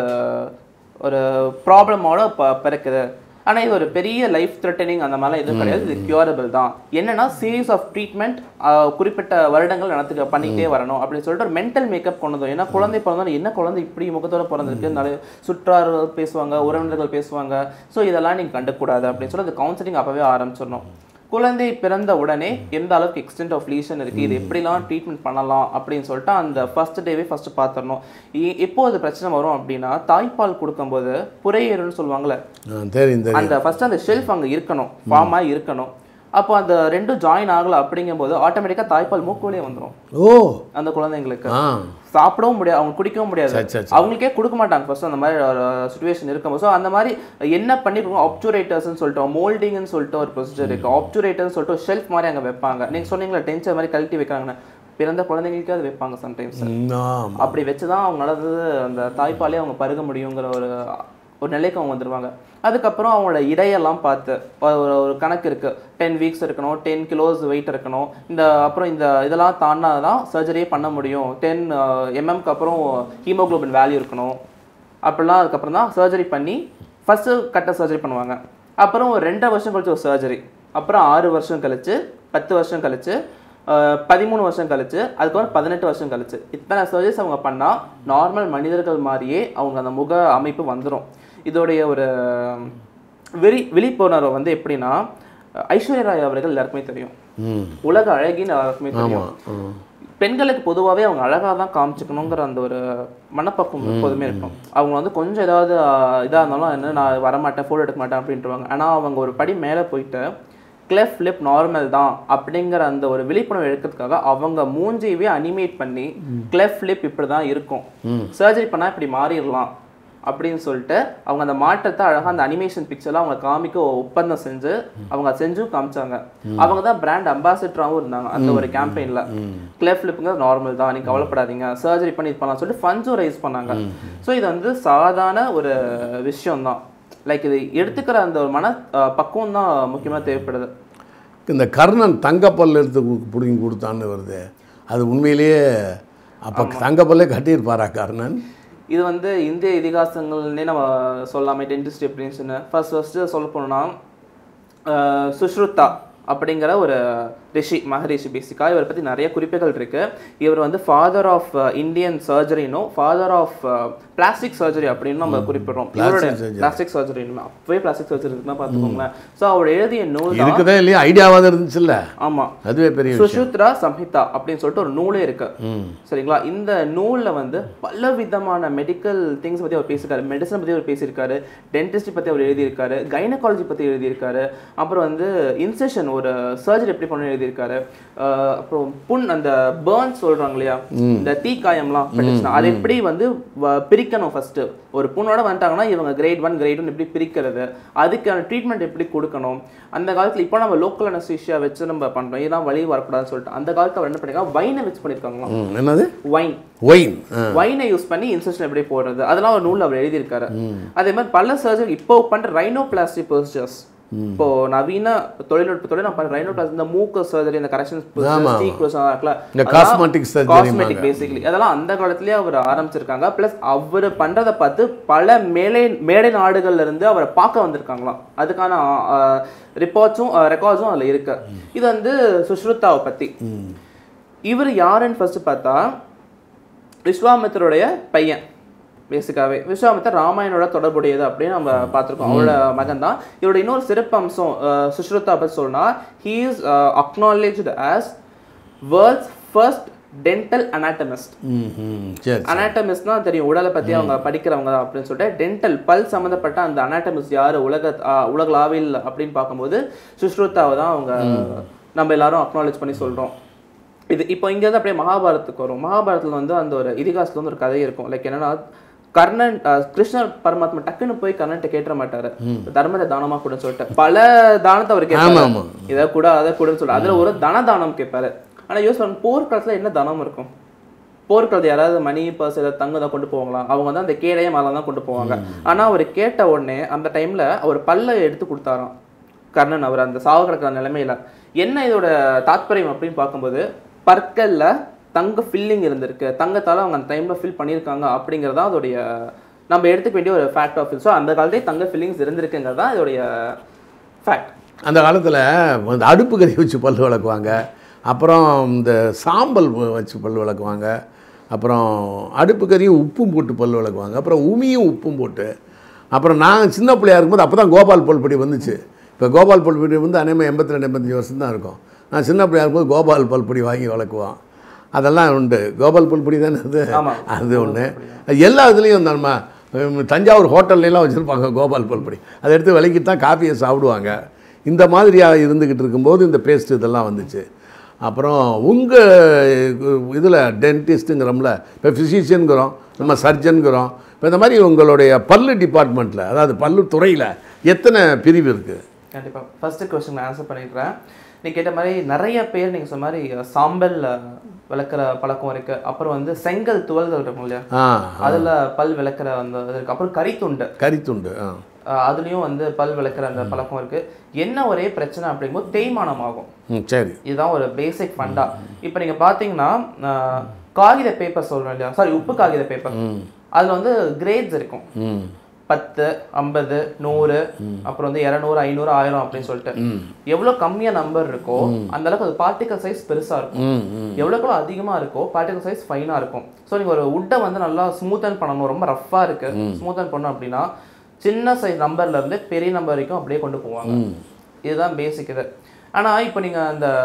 ஒரு ப்ராப்ளமோட ப பிறக்குது ஆனா இது ஒரு பெரிய லைஃப் த்ரெட்டனிங் அந்த மாதிரிலாம் எதுவும் கிடையாது இது கியூரபிள் தான் என்னன்னா சீரீஸ் ஆஃப் ட்ரீட்மெண்ட் குறிப்பிட்ட வருடங்கள் நடத்துக்க பண்ணிக்கிட்டே வரணும் அப்படின்னு சொல்லிட்டு ஒரு மென்டல் மேக்கப் கொண்டு வந்தோம் ஏன்னா குழந்தை பிறந்தோம் என்ன குழந்தை இப்படி முகத்தோட பிறந்திருக்கு நிறைய சுற்றார்கள் பேசுவாங்க உறவினர்கள் பேசுவாங்க ஸோ இதெல்லாம் நீங்க கண்டுக்கூடாது அப்படின்னு சொல்லி அந்த கவுன்சிலிங் அப்பவே ஆரம்பிச்சிடணும் குழந்தை பிறந்த உடனே எந்த அளவுக்கு எக்ஸ்டென்ட் ஆஃப் லீஷன் இருக்கு இது எப்படிலாம் ட்ரீட்மெண்ட் பண்ணலாம் அப்படின்னு சொல்லிட்டு அந்த ஃபர்ஸ்ட் டேவே ஃபர்ஸ்ட் பார்த்துடணும் இ- எப்போ அது பிரச்சனை வரும் அப்படின்னா தாய்ப்பால் கொடுக்கும்போது புறையேறுன்னு சொல்லுவாங்கல்ல ஆ, தெரியும் தெரியும் அந்த ஃபர்ஸ்ட் அந்த ஷெல்ஃப் அங்க இருக்கணும் ஃபார்ம் ஆகி இருக்கணும் அப்போ அந்த ரெண்டும் ஜாயின் ஆகல அப்படிங்கும்போது ஆட்டோமேட்டிக்கா தாய்ப்பால் மூக்கு வழியே வந்துரும் ஓ அந்த குழந்தைங்களுக்கு ஆ சாப்பிடவும் முடியாது அவங்க குடிக்கவும் முடியாது சரி, சரி, அவங்களுக்கே கொடுக்க மாட்டாங்க ஃபர்ஸ்ட் அந்த மாதிரி ஒரு சுச்சுவேஷன் இருக்கும்போது ஸோ அந்த மாதிரி என்ன பண்ணிருக்கோம் ஆப்சுரேட்டர்ஸ்னு சொல்லிட்டு மோல்டிங்னு சொல்லிட்டு ஒரு ப்ரொசீஜர் இருக்கு ஆப்சுரேட்டர்னு சொல்லிட்டு ஷெல்ஃப் மாதிரி அங்க வைப்பாங்க நீங்க சொன்னீங்களா டென்ச்சர் மாதிரி கழட்டி வைக்கிறாங்கன்னு பிறந்த குழந்தைங்களுக்கு அது வைப்பாங்க சம்டைம்ஸ் ம், ஆமா. அப்படி வச்சு தான் அவங்க நடந்தது அந்த தாய்ப்பாலே அவங்க பருக முடியுங்கிற ஒரு ஒரு நிலைக்கு அவங்க வந்துருவாங்க அதுக்கப்புறம் அவங்களோட இடையெல்லாம் பார்த்து ஒரு ஒரு- ஒரு கணக்கு இருக்கு டென் வீக்ஸ் இருக்கணும் டென் கிலோஸ் வெயிட் இருக்கணும் இந்த அப்புறம் இந்த இதெல்லாம் தாண்டினா தான் சர்ஜரியே பண்ண முடியும் டென் எம்எம்க்கு அப்புறம் ஹீமோகுளோபின் வேல்யூ இருக்கணும் அப்படிலாம் அதுக்கப்புறம் தான் சர்ஜரி பண்ணி ஃபஸ்ட்டு கட்ட சர்ஜரி பண்ணுவாங்க அப்புறம் ஒரு ரெண்டரை வருஷம் கழிச்சு ஒரு சர்ஜரி அப்புறம் ஆறு வருஷம் கழிச்சு பத்து வருஷம் கழிச்சு அஹ், பதிமூணு வருஷம் கழிச்சு அதுக்கப்புறம் பதினெட்டு வருஷம் கழிச்சு இத்தனை சர்ஜரிஸ் அவங்க பண்ணால் நார்மல் மனிதர்கள் மாதிரியே அவங்க அந்த முக அமைப்பு வந்துடும் இதோடைய ஒரு விழி விழிப்புணர்வு வந்து எப்படின்னா ஐஸ்வர்யா ராய் அவர்கள் எல்லாருக்குமே தெரியும் ம் உலக அழகின்னு எல்லாருக்குமே தெரியும் ஆ. பெண்களுக்கு பொதுவாகவே அவங்க அழகாக தான் காமிச்சுக்கணுங்கிற அந்த ஒரு மனப்பக்குவம் எப்போதுமே இருக்கும் அவங்க வந்து கொஞ்சம் ஏதாவது இதாக இருந்தாலும் என்ன நான் வரமாட்டேன் ஃபோட்டோ எடுக்க மாட்டேன் அப்படின்ட்டுருவாங்க ஆனால் அவங்க ஒரு படி மேலே போயிட்டு கிளெஃப் லிப் நார்மல் தான் அப்படிங்கிற அந்த ஒரு விழிப்புணர்வு எடுக்கிறதுக்காக அவங்க மூஞ்சியவே அனிமேட் பண்ணி கிளெஃப் லிப் இப்படி தான் இருக்கும் சர்ஜரி பண்ணால் இப்படி மாறிடலாம் அப்படின்னு சொல்லிட்டு அவங்க அந்த மாற்றத்தை அழகா அந்த அனிமேஷன் பிக்சர்ல அவங்க காமிக்க ஒப்பந்தம் செஞ்சு அவங்க அதை செஞ்சும் காமிச்சாங்க அவங்க தான் பிராண்ட் அம்பாசிடராகவும் இருந்தாங்க அந்த ஒரு கேம்பெயின்ல கிளே ஃபிளிப்புங்க நார்மல் தான் நீங்க கவலைப்படாதீங்க சர்ஜரி பண்ணி இது பண்ணலாம் சொல்லிட்டு ஃபண்ட்ஸும் ரைஸ் பண்ணாங்க ஸோ இது வந்து சாதாரண ஒரு விஷயம் தான் லைக் இது எடுத்துக்கிற அந்த ஒரு மன அஹ், பக்குவம் தான் முக்கியமா தேவைப்படுது இந்த கர்ணன் தங்கப்பல் எடுத்து கு- பிடுங்கி கொடுத்தான்னு வருது அது உண்மையிலேயே அப்போ தங்கப்பல்லே கட்டியிருப்பாரா கர்ணன் இது வந்து இந்திய இதிகாசங்கள்னே நம்ம சொல்லலாமே டென்டிஸ்ட் எப்படின்னு சொன்ன ஃபர்ஸ்ட் ஃபர்ஸ்ட் சொல்ல போனோம்னா அஹ், சுஷ்ருதா அப்படிங்கிற ஒரு ரிஷி மகரிஷி பேசிக்கா இவரை பற்றி நிறைய குறிப்புகள் இருக்கு இவர் வந்து ஃபாதர் ஆஃப் இந்தியன் சர்ஜரினும் ஃபாதர் ஆஃப் பிளாஸ்டிக் சர்ஜரி அப்படின்னு நம்ம குறிப்பிடுறோம் இவரோட surgery. பிளாஸ்டிக் சர்ஜரி அப்பவே பிளாஸ்டிக் சர்ஜரி இருக்குன்னா பார்த்துக்கோங்களேன் ஸோ அவர் எழுதிய நூல் தான் இருக்குதே இல்லையா ஐடியாவாக இருந்துச்சுல்ல ஆமா அதுவே பெரிய விஷயம் சுஷுத்ரா சம்ஹிதா அப்படின்னு சொல்லிட்டு ஒரு நூலே இருக்கு சரிங்களா இந்த நூல்ல வந்து பல விதமான மெடிக்கல் திங்ஸ் பத்தி அவர் பேசியிருக்காரு மெடிசன் பத்தி அவர் பேசியிருக்காரு டென்டிஸ்ட் பத்தி அவர் எழுதியிருக்காரு கைனகாலஜி பத்தி எழுதியிருக்காரு அப்புறம் வந்து இன்செஷன் ஒரு சர்ஜரி எப்படி பண்ணணும் எழுதியிருக்காரு அஹ் அப்புறம் புண் அந்த பேர்ன்ஸ் சொல்றாங்க இல்லையா இந்த தீக்காயம்லாம் பட்டுச்சுன்னா அதை எப்படி வந்து வ- பிரிக்கணும் ஃபர்ஸ்ட் ஒரு புண்ணோட வந்துட்டாங்கன்னா இவங்க கிரேட் ஒன் கிரேட் ஒன் எப்படி பிரிக்கிறது அதுக்கான ட்ரீட்மெண்ட் எப்படி கொடுக்கணும் அந்த காலத்துல இப்போ நம்ம லோக்கல் அனஸ்தீஷியா வச்சு நம்ம பண்றோம் இதெல்லாம் வழி வரக்கூடாதுன்னு சொல்லிட்டு அந்த காலத்துல அவர் என்ன பண்ணிருக்காங்க வைனை வச்சு பண்ணிருக்காங்களாம் ம், என்னது வைன் ஒயின் வைனை யூஸ் பண்ணி இன்செஷன் எப்படி போடுறது அதெல்லாம் ஒரு நூல் அவர் எழுதியிருக்காரு அதே மாதிரி பல சர்ஜரி இப்போ பண்ற ரைனோபிளாஸ்டி ப்ரொசீஜர்ஸ் இப்போ நவீன தொழில்நுட்பத்தோட நம்ம பண்ற ரைனோபிளாஸ்டி இந்த மூக்கு சர்ஜரி இந்த கரெக்ஷன்ஸ் இந்த cosmetic surgery காஸ்மெட்டிக் பேசிக்கலி அதெல்லாம் அந்த காலத்திலேயே அவர் ஆரம்பிச்சிருக்காங்க ப்ளஸ் அவர் பண்றதை பார்த்து பல மேலை மேடை நாடுகள்ல இருந்து அவரை பார்க்க வந்திருக்காங்களாம் அதுக்கான ரிப்போர்ட்ஸும் ரெக்கார்ட்ஸும் அதுல இருக்கு இது வந்து சுஷ்ருதாவை பத்தி இவர் யாருன்னு ஃபர்ஸ்ட் பார்த்தா விஸ்வாமித்தருடைய பையன் பேசிக்காவே விஸ்வாமித்தர் ராமாயணோட தொடர்புடையது அப்படின்னு நம்ம பார்த்திருக்கோம் அவரோட மகன் தான் இவரோட இன்னொரு சிறப்பு அம்சம் அஹ், சுஷ்ருதா பத்தி சொன்னா he is acknowledged as world's first dental anatomist ம் ம் சரி அனாட்டமிஸ்ட்னா தெரியும் உடலை பத்தி அவங்க படிக்கிறவங்க தான் அப்படின்னு சொல்லிட்டு டென்டல் பல் சம்மந்தப்பட்ட அந்த அனாட்டமிஸ்ட் யாரு உலக ஆஹ் உலகளாவில் அப்படின்னு பார்க்கும்போது சுஷ்ருதாவை தான் அவங்க நம்ம எல்லாரும் அக்னாலேஜ் பண்ணி சொல்றோம் இது இப்போ இங்க இருந்து அப்படியே மகாபாரதத்துக்கு வரும் மகாபாரதத்துல வந்து அந்த ஒரு இதிகாசத்துல வந்து ஒரு கதை இருக்கும் லைக் என்னன்னா கர்ணன் ஆஹ் கிருஷ்ணர் பரமாத்மா டக்குன்னு போய் கர்ணன்ட்ட கேட்டுற மாட்டாரு தர்மத்தை தானமா கொடுன்னு சொல்லிட்டு பல தானத்தை அவர் ஆமா, கேட்பாரு ஆமா. இதை கூட அதை கூடன்னு சொல்லிட்டு அதுல ஒரு தன தானம் கேட்பாரு ஆனா யோசிச்சு பாருங்க, போர்க்காலத்துல என்ன தனம் இருக்கும் போர்க்களத்தை யாராவது மணி பர்ஸ் ஏதாவது தங்கம் தான் கொண்டு போவாங்களா அவங்க வந்து அந்த கேடையே மேலே தான் கொண்டு போவாங்க ஆனா அவர் கேட்ட உடனே அந்த டைம்ல அவர் பல்ல எடுத்து கொடுத்தாராம் கர்ணன் அவர் அந்த சாவு கிடக்கிற நிலைமையில என்ன இதோட தாத்பரியம் அப்படின்னு பார்க்கும்போது பற்கல்ல தங்க ஃபில்லிங் இருந்திருக்கு தங்கத்தால அவங்க அந்த டைம்ல ஃபில் பண்ணியிருக்காங்க அப்படிங்கிறது தான் அதோடைய நம்ம எடுத்துக்க வேண்டிய ஒரு ஃபேக்ட் ஆஃப் ஸோ அந்த காலத்தையே தங்க ஃபில்லிங்ஸ் இருந்திருக்குங்கிறது தான் இதோடைய ஃபேக்ட் அந்த காலத்தில் இந்த அடுப்பு கறி வச்சு பல் விளக்குவாங்க அப்புறம் இந்த சாம்பல் வ- வச்சு பல் விளக்குவாங்க அப்புறம் அடுப்பு கறியும் உப்பும் போட்டு பல் விளக்குவாங்க அப்புறம் உமியும் உப்பும் போட்டு அப்புறம் நான் சின்ன பிள்ளையா இருக்கும்போது அப்போ தான் கோபால் பல்படி வந்துச்சு இப்போ கோபால் பல்படி வந்து அநேகமாக எண்பத்தி ரெண்டு எண்பத்தஞ்சு வருஷம் தான் இருக்கும் நான் சின்ன பிள்ளையா இருக்கும்போது கோபால் பல்படி வாங்கி விளக்குவோம் அதெல்லாம் உண்டு கோபால் பல்படி தானே அது ஆமா. அது ஒன்று எல்லா இதுலேயும் நம்ம ஹம், தஞ்சாவூர் ஹோட்டல்லாம் வச்சுருப்பாங்க கோபால் பல்படி அதை எடுத்து விலைக்கிட்டு தான் காஃபியை சாப்பிடுவாங்க இந்த மாதிரியாக இருந்துக்கிட்டு இருக்கும்போது இந்த பேஸ்ட் இதெல்லாம் வந்துச்சு அப்புறம் உங்கள் இதில் டென்டிஸ்ட்டுங்கிறோம்ல இப்போ ஃபிசிஷியனுங்கிறோம் நம்ம சர்ஜனுங்கிறோம் இப்போ இந்த மாதிரி உங்களுடைய பல்லு டிபார்ட்மெண்ட்டில் அதாவது பல்லு துறையில் எத்தனை பிரிவு இருக்குது கண்டிப்பா ஃபர்ஸ்ட் கொஸ்டின் ஆன்சர் பண்ணிடுறேன் நீ கேட்ட மாதிரி நிறைய பேர் நீங்க சொன்ன மாதிரி சாம்பல் அஹ், விளக்குற பழக்கம் இருக்கு அப்புறம் வந்து செங்கல் துவல்கள் இருக்கும் இல்லையா ஆ அதுல பல் விளக்குற அந்த இது இருக்கு அப்புறம் கரித்துண்டு கரித்துண்டு ஆ அஹ், அதுலயும் வந்து பல் விளக்குற அந்த பழக்கம் இருக்கு என்ன ஒரே பிரச்சனை அப்படிங்கும்போது தேய்மானம் ஆகும் ம் சரி இதுதான் ஒரு பேசிக் ஃபண்டா இப்போ நீங்க பாத்தீங்கன்னா அஹ், காகித பேப்பர் சொல்றோம் இல்லையா சாரி உப்பு காகித பேப்பர் அதுல வந்து கிரேட்ஸ் இருக்கும் ம் பத்து ஐம்பது நூறு அப்புறம் வந்து இரநூறு ஐநூறு ஆயிரம் அப்படின்னு சொல்லிட்டு எவ்வளவு கம்மியா நம்பர் இருக்கோ அந்த அளவுக்கு அது பார்ட்டிகல் சைஸ் பெருசா இருக்கும் ம் ம் எவ்வளோக்கு அதிகமா இருக்கோ பார்ட்டிகல் சைஸ் ஃபைனா இருக்கும் ஸோ நீங்க ஒரு உட்டை வந்து நல்லா ஸ்மூத்தன் பண்ணணும் ரொம்ப ரஃப்பா இருக்கு ஸ்மூத்தன் பண்ணணும் அப்படின்னா சின்ன சைஸ் நம்பர்ல இருந்து பெரிய நம்பர் வரைக்கும் அப்படியே கொண்டு போவாங்க இதுதான் பேசிக் இது ஆனா இப்போ நீங்க அந்த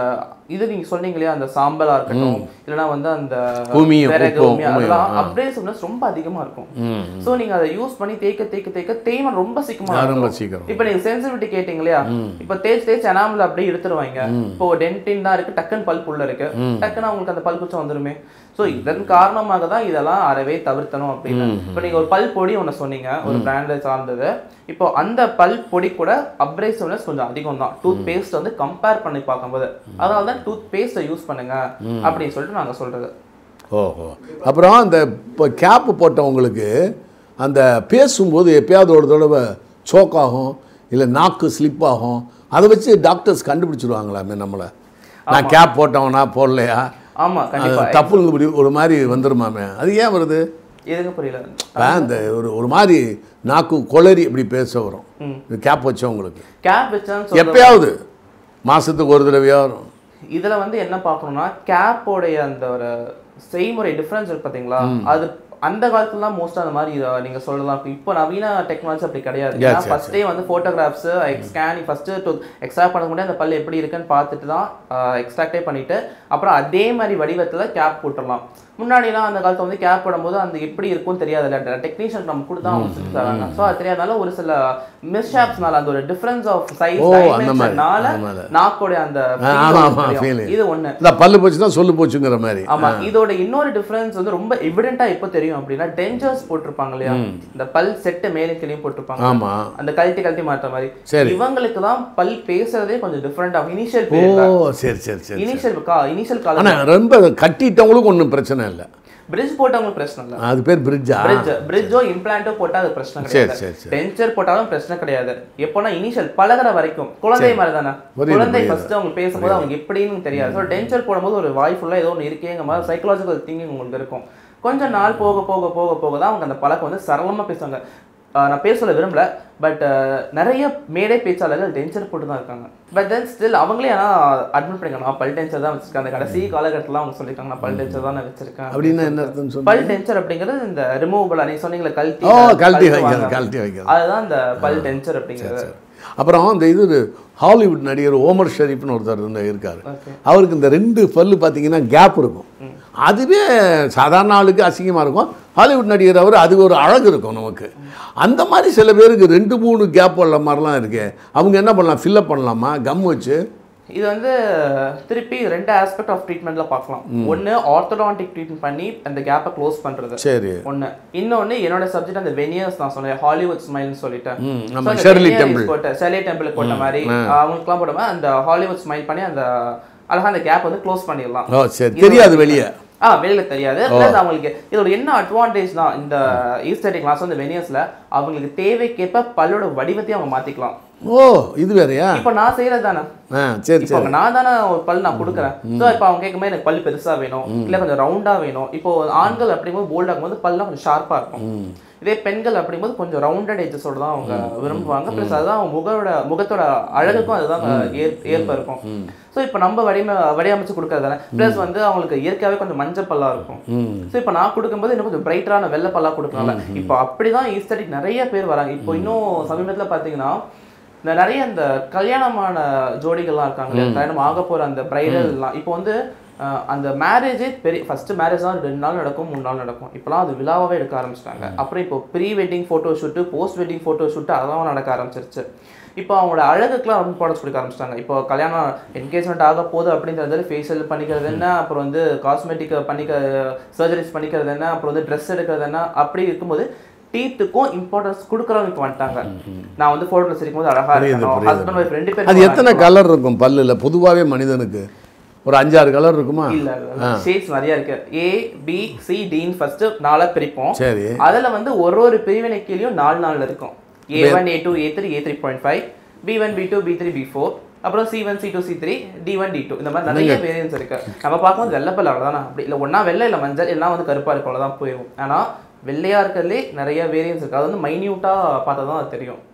இது நீங்க சொன்னீங்க இல்லையா அந்த சாம்பலா இருக்கட்டும் இல்லைன்னா வந்து அந்த உமியம், விறகு உப்பம், உமியம், உமியம், அதெல்லாம் அப்படியே சொன்னா ரொம்ப அதிகமா இருக்கும் ம் சோ நீங்க அதை யூஸ் பண்ணி தேய்க்க தேய்க்க தேய்க்க தேய்மான் ரொம்ப சீக்கிரமா ரொம்ப இருக்கும். சீக்கிரம் இப்போ நீங்க சென்சிட்டிவிட்டி கேட்டீங்க இல்லையா இப்போ தேய்ச்சி தேய்ச்சி எனாமல் அப்படியே எடுத்துருவாங்க இப்போ டென்டின் தான் இருக்கு டக்குன்னு பல்ப் உள்ள இருக்கு டக்குன்னு அவங்களுக்கு அந்த பல் குச்சம் வந்துருமே சோ இதன் காரணமாக தான் இதெல்லாம் அறவே தவிர்த்தணும் அப்படின்னு இப்போ நீங்க ஒரு பல் பொடி ஒண்ணு சொன்னீங்க ஒரு பிராண்டை சார்ந்தது இப்போ அந்த பல் பொடி கூட அப்ரேசிவ்னஸ் கொஞ்சம் அதிகம் தான் டூத் பேஸ்ட் வந்து கம்பேர் பண்ணி பார்க்கும்போது அதனால தான் டூத் பேஸ்ட்டை யூஸ் பண்ணுங்க அப்படின்னு சொல்லிட்டு நாங்க சொல்றது ஓஹோ அப்புறம் அந்த இப்போ கேப்பு போட்டவங்களுக்கு அந்த பேசும்போது எப்பயாவது ஒரு தடவை choke ஆகும் இல்லை நாக்கு ஸ்லிப் ஆகும் அதை வச்சு டாக்டர்ஸ் கண்டுபிடிச்சிருவாங்களாமே நம்மளை நான் கேப் போட்டவனா போடலையா ஆமா கண்டிப்பா அது தப்புங்க இப்படி ஒரு மாதிரி வந்துருமாமே அது ஏன் வருது எதுக்கு புரியல இப்போ அந்த ஒரு ஒரு மாதிரி நாக்கு கொளறி இப்படி பேச வரும் கேப் வச்சவங்களுக்கு கேப் வச்சான்னு சொல்ல எப்பயாவது மாதத்துக்கு ஒரு தடவையா வரும் இதுல வந்து என்ன பார்க்கணும்னா கேப்போடைய அந்த ஒரு செய்முறை டிஃபரன்ஸ் இருக்கு பாத்தீங்களா அது அந்த காலத்துலலாம் மோஸ்ட் அந்த மாதிரி இத நீங்க சொல்லலாம் இப்போ நவீன டெக்னாலஜி அப்படி கிடையாது Yes, ஏன்னா yes, ஃபர்ஸ்டே வந்து போட்டோகிராஃப்ஸ் ஸ்கேன் ஃபர்ஸ்ட் எக்ஸ்ட்ராக்ட் பண்ண முடியாது அந்த பல் எப்படி இருக்குன்னு பார்த்துட்டு தான் எக்ஸ்ட்ராக்டே பண்ணிட்டு அப்புறம் அதே மாதிரி வடிவத்துல கேப் போட்டுடலாம் முன்னாடிலாம் அந்த காலத்துல வந்து கேப் போடும்போது அந்த எப்படி இருக்கும்னு தெரியாது டெக்னீஷியன் நம்ம கூட தான் அவங்க சுற்றி தராங்க ஸோ அது தெரியாதனால ஒரு சில மிஸ்ஷாப்ஸ்னால அந்த ஒரு டிஃபரன்ஸ் ஆஃப் சைஸ் ஓ, அந்த மாதிரி, டைமென்ஷனால அந்த மாதிரி. நாக்கோடைய அந்த ஆ, feel ஆமா, வந்து ஆமா, தெரியும். feeling. இது ஒண்ணு இந்த பல்லு போச்சு தான் சொல்லு போச்சுங்கிற மாதிரி ஆமா இதோட இன்னொரு டிஃபரன்ஸ் வந்து ரொம்ப எவிடென்ட்டா எப்போ தெரியும் அப்படின்னா டென்ஜர்ஸ் போட்டிருப்பாங்க இல்லையா இந்த பல் செட்டு மேலே கிளியும் போட்டிருப்பாங்க ஆமாம் அந்த கழட்டி கழட்டி மாற்ற மாதிரி சரி. இவங்களுக்கு தான் பல் பேசுறதே கொஞ்சம் டிஃபரெண்ட் ஆகும் இனிஷியல் ஓ பீரியட்ல சரி சரி சரி இனிஷியல் கா இனிஷியல் காலம் ஆனால் ரொம்ப கட்டிட்டவங்களுக்கு ஒன்றும் பிரச்சனை இல்லை பிரிட்ஜ் போட்டவங்களுக்கு பிரச்சனை இல்லை அது பேர் பிரிட்ஜா பிரிட்ஜ் பிரிட்ஜோ இம்ப்ளான்ட்டோ போட்டா அது பிரச்சனை சரி, கிடையாது சரி, சரி. டென்ச்சர் போட்டாலும் பிரச்சனை கிடையாது எப்போனா இனிஷியல் பழகுற வரைக்கும் குழந்தை மாதிரி தானே புரியுது, குழந்தை புரியுது. ஃபர்ஸ்ட் அவங்க பேசும்போது அவங்க எப்படின்னு தெரியாது ஸோ டென்ச்சர் போடும்போது ஒரு வாய் ஃபுல்லா ஏதோ ஒன்று இருக்கேங்க மாதிரி சைக்கலாஜிக்கல் திங்கிங் உங்களுக்கு இருக்கும் கொஞ்ச நாள் போக போக போக போக தான் அவங்க அந்த பழக்கம் வந்து சரளமா பேசுவாங்க ஆஹ் நான் பேச சொல்ல விரும்பல பட் நிறைய மேடை பேச்சாளர்கள் டென்ச்சர் போட்டு தான் இருக்காங்க பட் தென் ஸ்டில் அவங்களே ஆனால் அட்மிட் பண்ணிருக்காங்க நான் பல் டென்ச்சர் தான் வச்சிருக்கேன் அந்த கடைசி காலகட்டத்தில் அவங்க சொல்லியிருக்காங்க நான் பல் டென்ச்சர் தான் நான் வச்சிருக்கேன் அப்படின்னா என்ன அர்த்தம் சொல்லு பல் டென்ச்சர் அப்படிங்கிறது இந்த ரிமூவபிள் நீங்க சொன்னீங்களே கழட்டி ஓ கழட்டி கழட்டுவாங்க. வைக்கிறது கழட்டி வைக்கிறது அதுதான் இந்த பல் டென்ச்சர் அப்படிங்கிறது அப்புறம் இந்த இது ஹாலிவுட் நடிகர் ஓமர் ஷெரீப்னு ஒருத்தர் இருந்த இருக்கார் Okay. அவருக்கு இந்த ரெண்டு பல்லு பார்த்தீங்கன்னா கேப் இருக்கும் அதுவே சாதாரண ஆளுக்கு அசிங்கமாக இருக்கும் ஹாலிவுட் நடிகர் அவர் அது ஒரு அழகு இருக்கும் நமக்கு அந்த மாதிரி சில பேருக்கு ரெண்டு மூணு கேப் உள்ள மாதிரிலாம் இருக்கு அவங்க என்ன பண்ணலாம் ஃபில்லப் பண்ணலாமா கம் வச்சு இது வந்து திருப்பி ரெண்டு ஆஸ்பெக்ட் ஆஃப் ட்ரீட்மெண்ட்ல பார்க்கலாம் ஒன்னு ஆர்த்தோடான்டிக் ட்ரீட்மெண்ட் பண்ணி அந்த கேப்பை க்ளோஸ் பண்றது சரி ஒண்ணு இன்னொன்னு என்னோட சப்ஜெக்ட் அந்த வெனியர்ஸ் நான் சொன்னேன் ஹாலிவுட் ஸ்மைல்னு சொல்லிட்டேன் ம், நம்ம ஷெர்லி டெம்பிள் போட்ட ஷெர்லி டெம்பிள் போட்ட மாதிரி அவங்களுக்குலாம் போட்ட மாதிரி அந்த ஹாலிவுட் ஸ்மைல் பண்ணி அந்த அழகா அந்த கேப் வந்து க்ளோஸ் பண்ணிடலாம் ஓ சரி தெரியாது வெளியே ஆ வெளியில தெரியாது ப்ளஸ் அவங்களுக்கு இதோட என்ன அட்வான்டேஜ் தான் இந்த ஈஸ்டரிக் கிளாஸ் வந்து வெனியர்ஸ்ல அவங்களுக்கு தேவைக்கேற்ப பல்லோட வடிவத்தையும் அவங்க மாத்திக்கலாம் ஓ இது வேறயா இப்போ நான் செய்யறது தானே ஆ சரி இப்போ சரி நான் தானே ஒரு பல் நான் கொடுக்குறேன் ஸோ இப்போ அவங்க கேட்கும்போது எனக்கு பல் பெருசா வேணும் இல்ல கொஞ்சம் ரவுண்டா வேணும் இப்போ ஆண்கள் அப்படிங்கும்போது போல்ட் ஆகும்போது பல்லாம் கொஞ்சம் ஷார்ப்பா இருக்கும் இதே பெண்கள் அப்படிங்கும்போது கொஞ்சம் ரவுண்டட் எஜஸோட தான் அவங்க விரும்புவாங்க ப்ளஸ் அதுதான் அவங்க முகோட முகத்தோட அழகுக்கும் அதுதான் ஏற் ஏற்ப இருக்கும் ஸோ இப்போ நம்ம வடிவ வடிவமைச்சு கொடுக்கறதால ப்ளஸ் வந்து அவங்களுக்கு இயற்கையாகவே கொஞ்சம் மஞ்சள் பல்லா இருக்கும் ஸோ இப்போ நான் கொடுக்கும்போது இன்னும் கொஞ்சம் பிரைட்டரான வெள்ளை பல்லா கொடுக்கறனால இப்போ அப்படிதான் ஈஸ்தட்டிக் நிறைய பேர் வராங்க இப்போ இன்னும் சமீபத்தில் பார்த்தீங்கன்னா இந்த நிறைய இந்த கல்யாணமான ஜோடிகள்லாம் இருக்காங்க இல்லையா? கல்யாணம் ஆக போற அந்த பிரைடல்லாம் இப்போ வந்து அஹ், அந்த மேரேஜே பெரிய ஃபர்ஸ்ட் மேரேஜ் தான் ரெண்டு நாள் நடக்கும் மூணு நாள் நடக்கும் இப்போலாம் அது விழாவாவே எடுக்க ஆரம்பிச்சிட்டாங்க அப்புறம் இப்போ pre wedding photo shoot post wedding photo shoot அதெல்லாம் நடக்க ஆரம்பிச்சிருச்சு இப்போ அவங்களோட அழகுக்குலாம் ரொம்ப இம்பார்ட்டன்ஸ் கொடுக்க ஆரம்பிச்சிட்டாங்க இப்போ கல்யாணம் என்கேஜ்மெண்ட் ஆக போகுது அப்படின்றது ஃபேஷியல் பண்ணிக்கிறது என்ன அப்புறம் வந்து காஸ்மெட்டிக் பண்ணிக்க சர்ஜரிஸ் பண்ணிக்கிறது என்ன அப்புறம் வந்து ட்ரெஸ் எடுக்கிறது என்ன அப்படி இருக்கும்போது டீத்துக்கும் இம்பார்ட்டன்ஸ் கொடுக்குறவங்க வந்துட்டாங்க நான் வந்து ஃபோட்டோ ட்ரெஸ் இருக்கும்போது அழகா புரியுது, இருக்கணும் புரியுது. ஹஸ்பண்ட் ஒய்ஃப் ரெண்டு அது பேரும் எத்தனை கலர் இருக்கும் பல்லில் பொதுவாகவே மனிதனுக்கு ஒரு அஞ்சாறு கலர் இருக்குமா இல்ல ஷேட்ஸ் நிறைய இருக்கு ஏ பி சி டின்னு ஃபர்ஸ்ட் நாலா பிரிப்போம் சரி அதுல வந்து ஒரு ஒரு பிரிவினை கீழயும் நாலு நாலு இருக்கும் A one A two A three A three point five B one B two B three B four அப்புறம் C one C two C three D one D two இந்த மாதிரி நிறைய வேரியன்ஸ் இருக்கு நம்ம பார்க்கும்போது வெள்ளை பல்ல அவ்வளோதான் அப்படி இல்லை ஒன்றா வெள்ளை இல்லை மஞ்சள் எல்லாம் வந்து கருப்பா இருக்கும் அவ்வளோதான் போயிடும் ஆனா வெள்ளையா இருக்கிறதுலே நிறைய வேரியன்ஸ் இருக்கு அது வந்து மைன்யூட்டா பார்த்தா தான் அது தெரியும்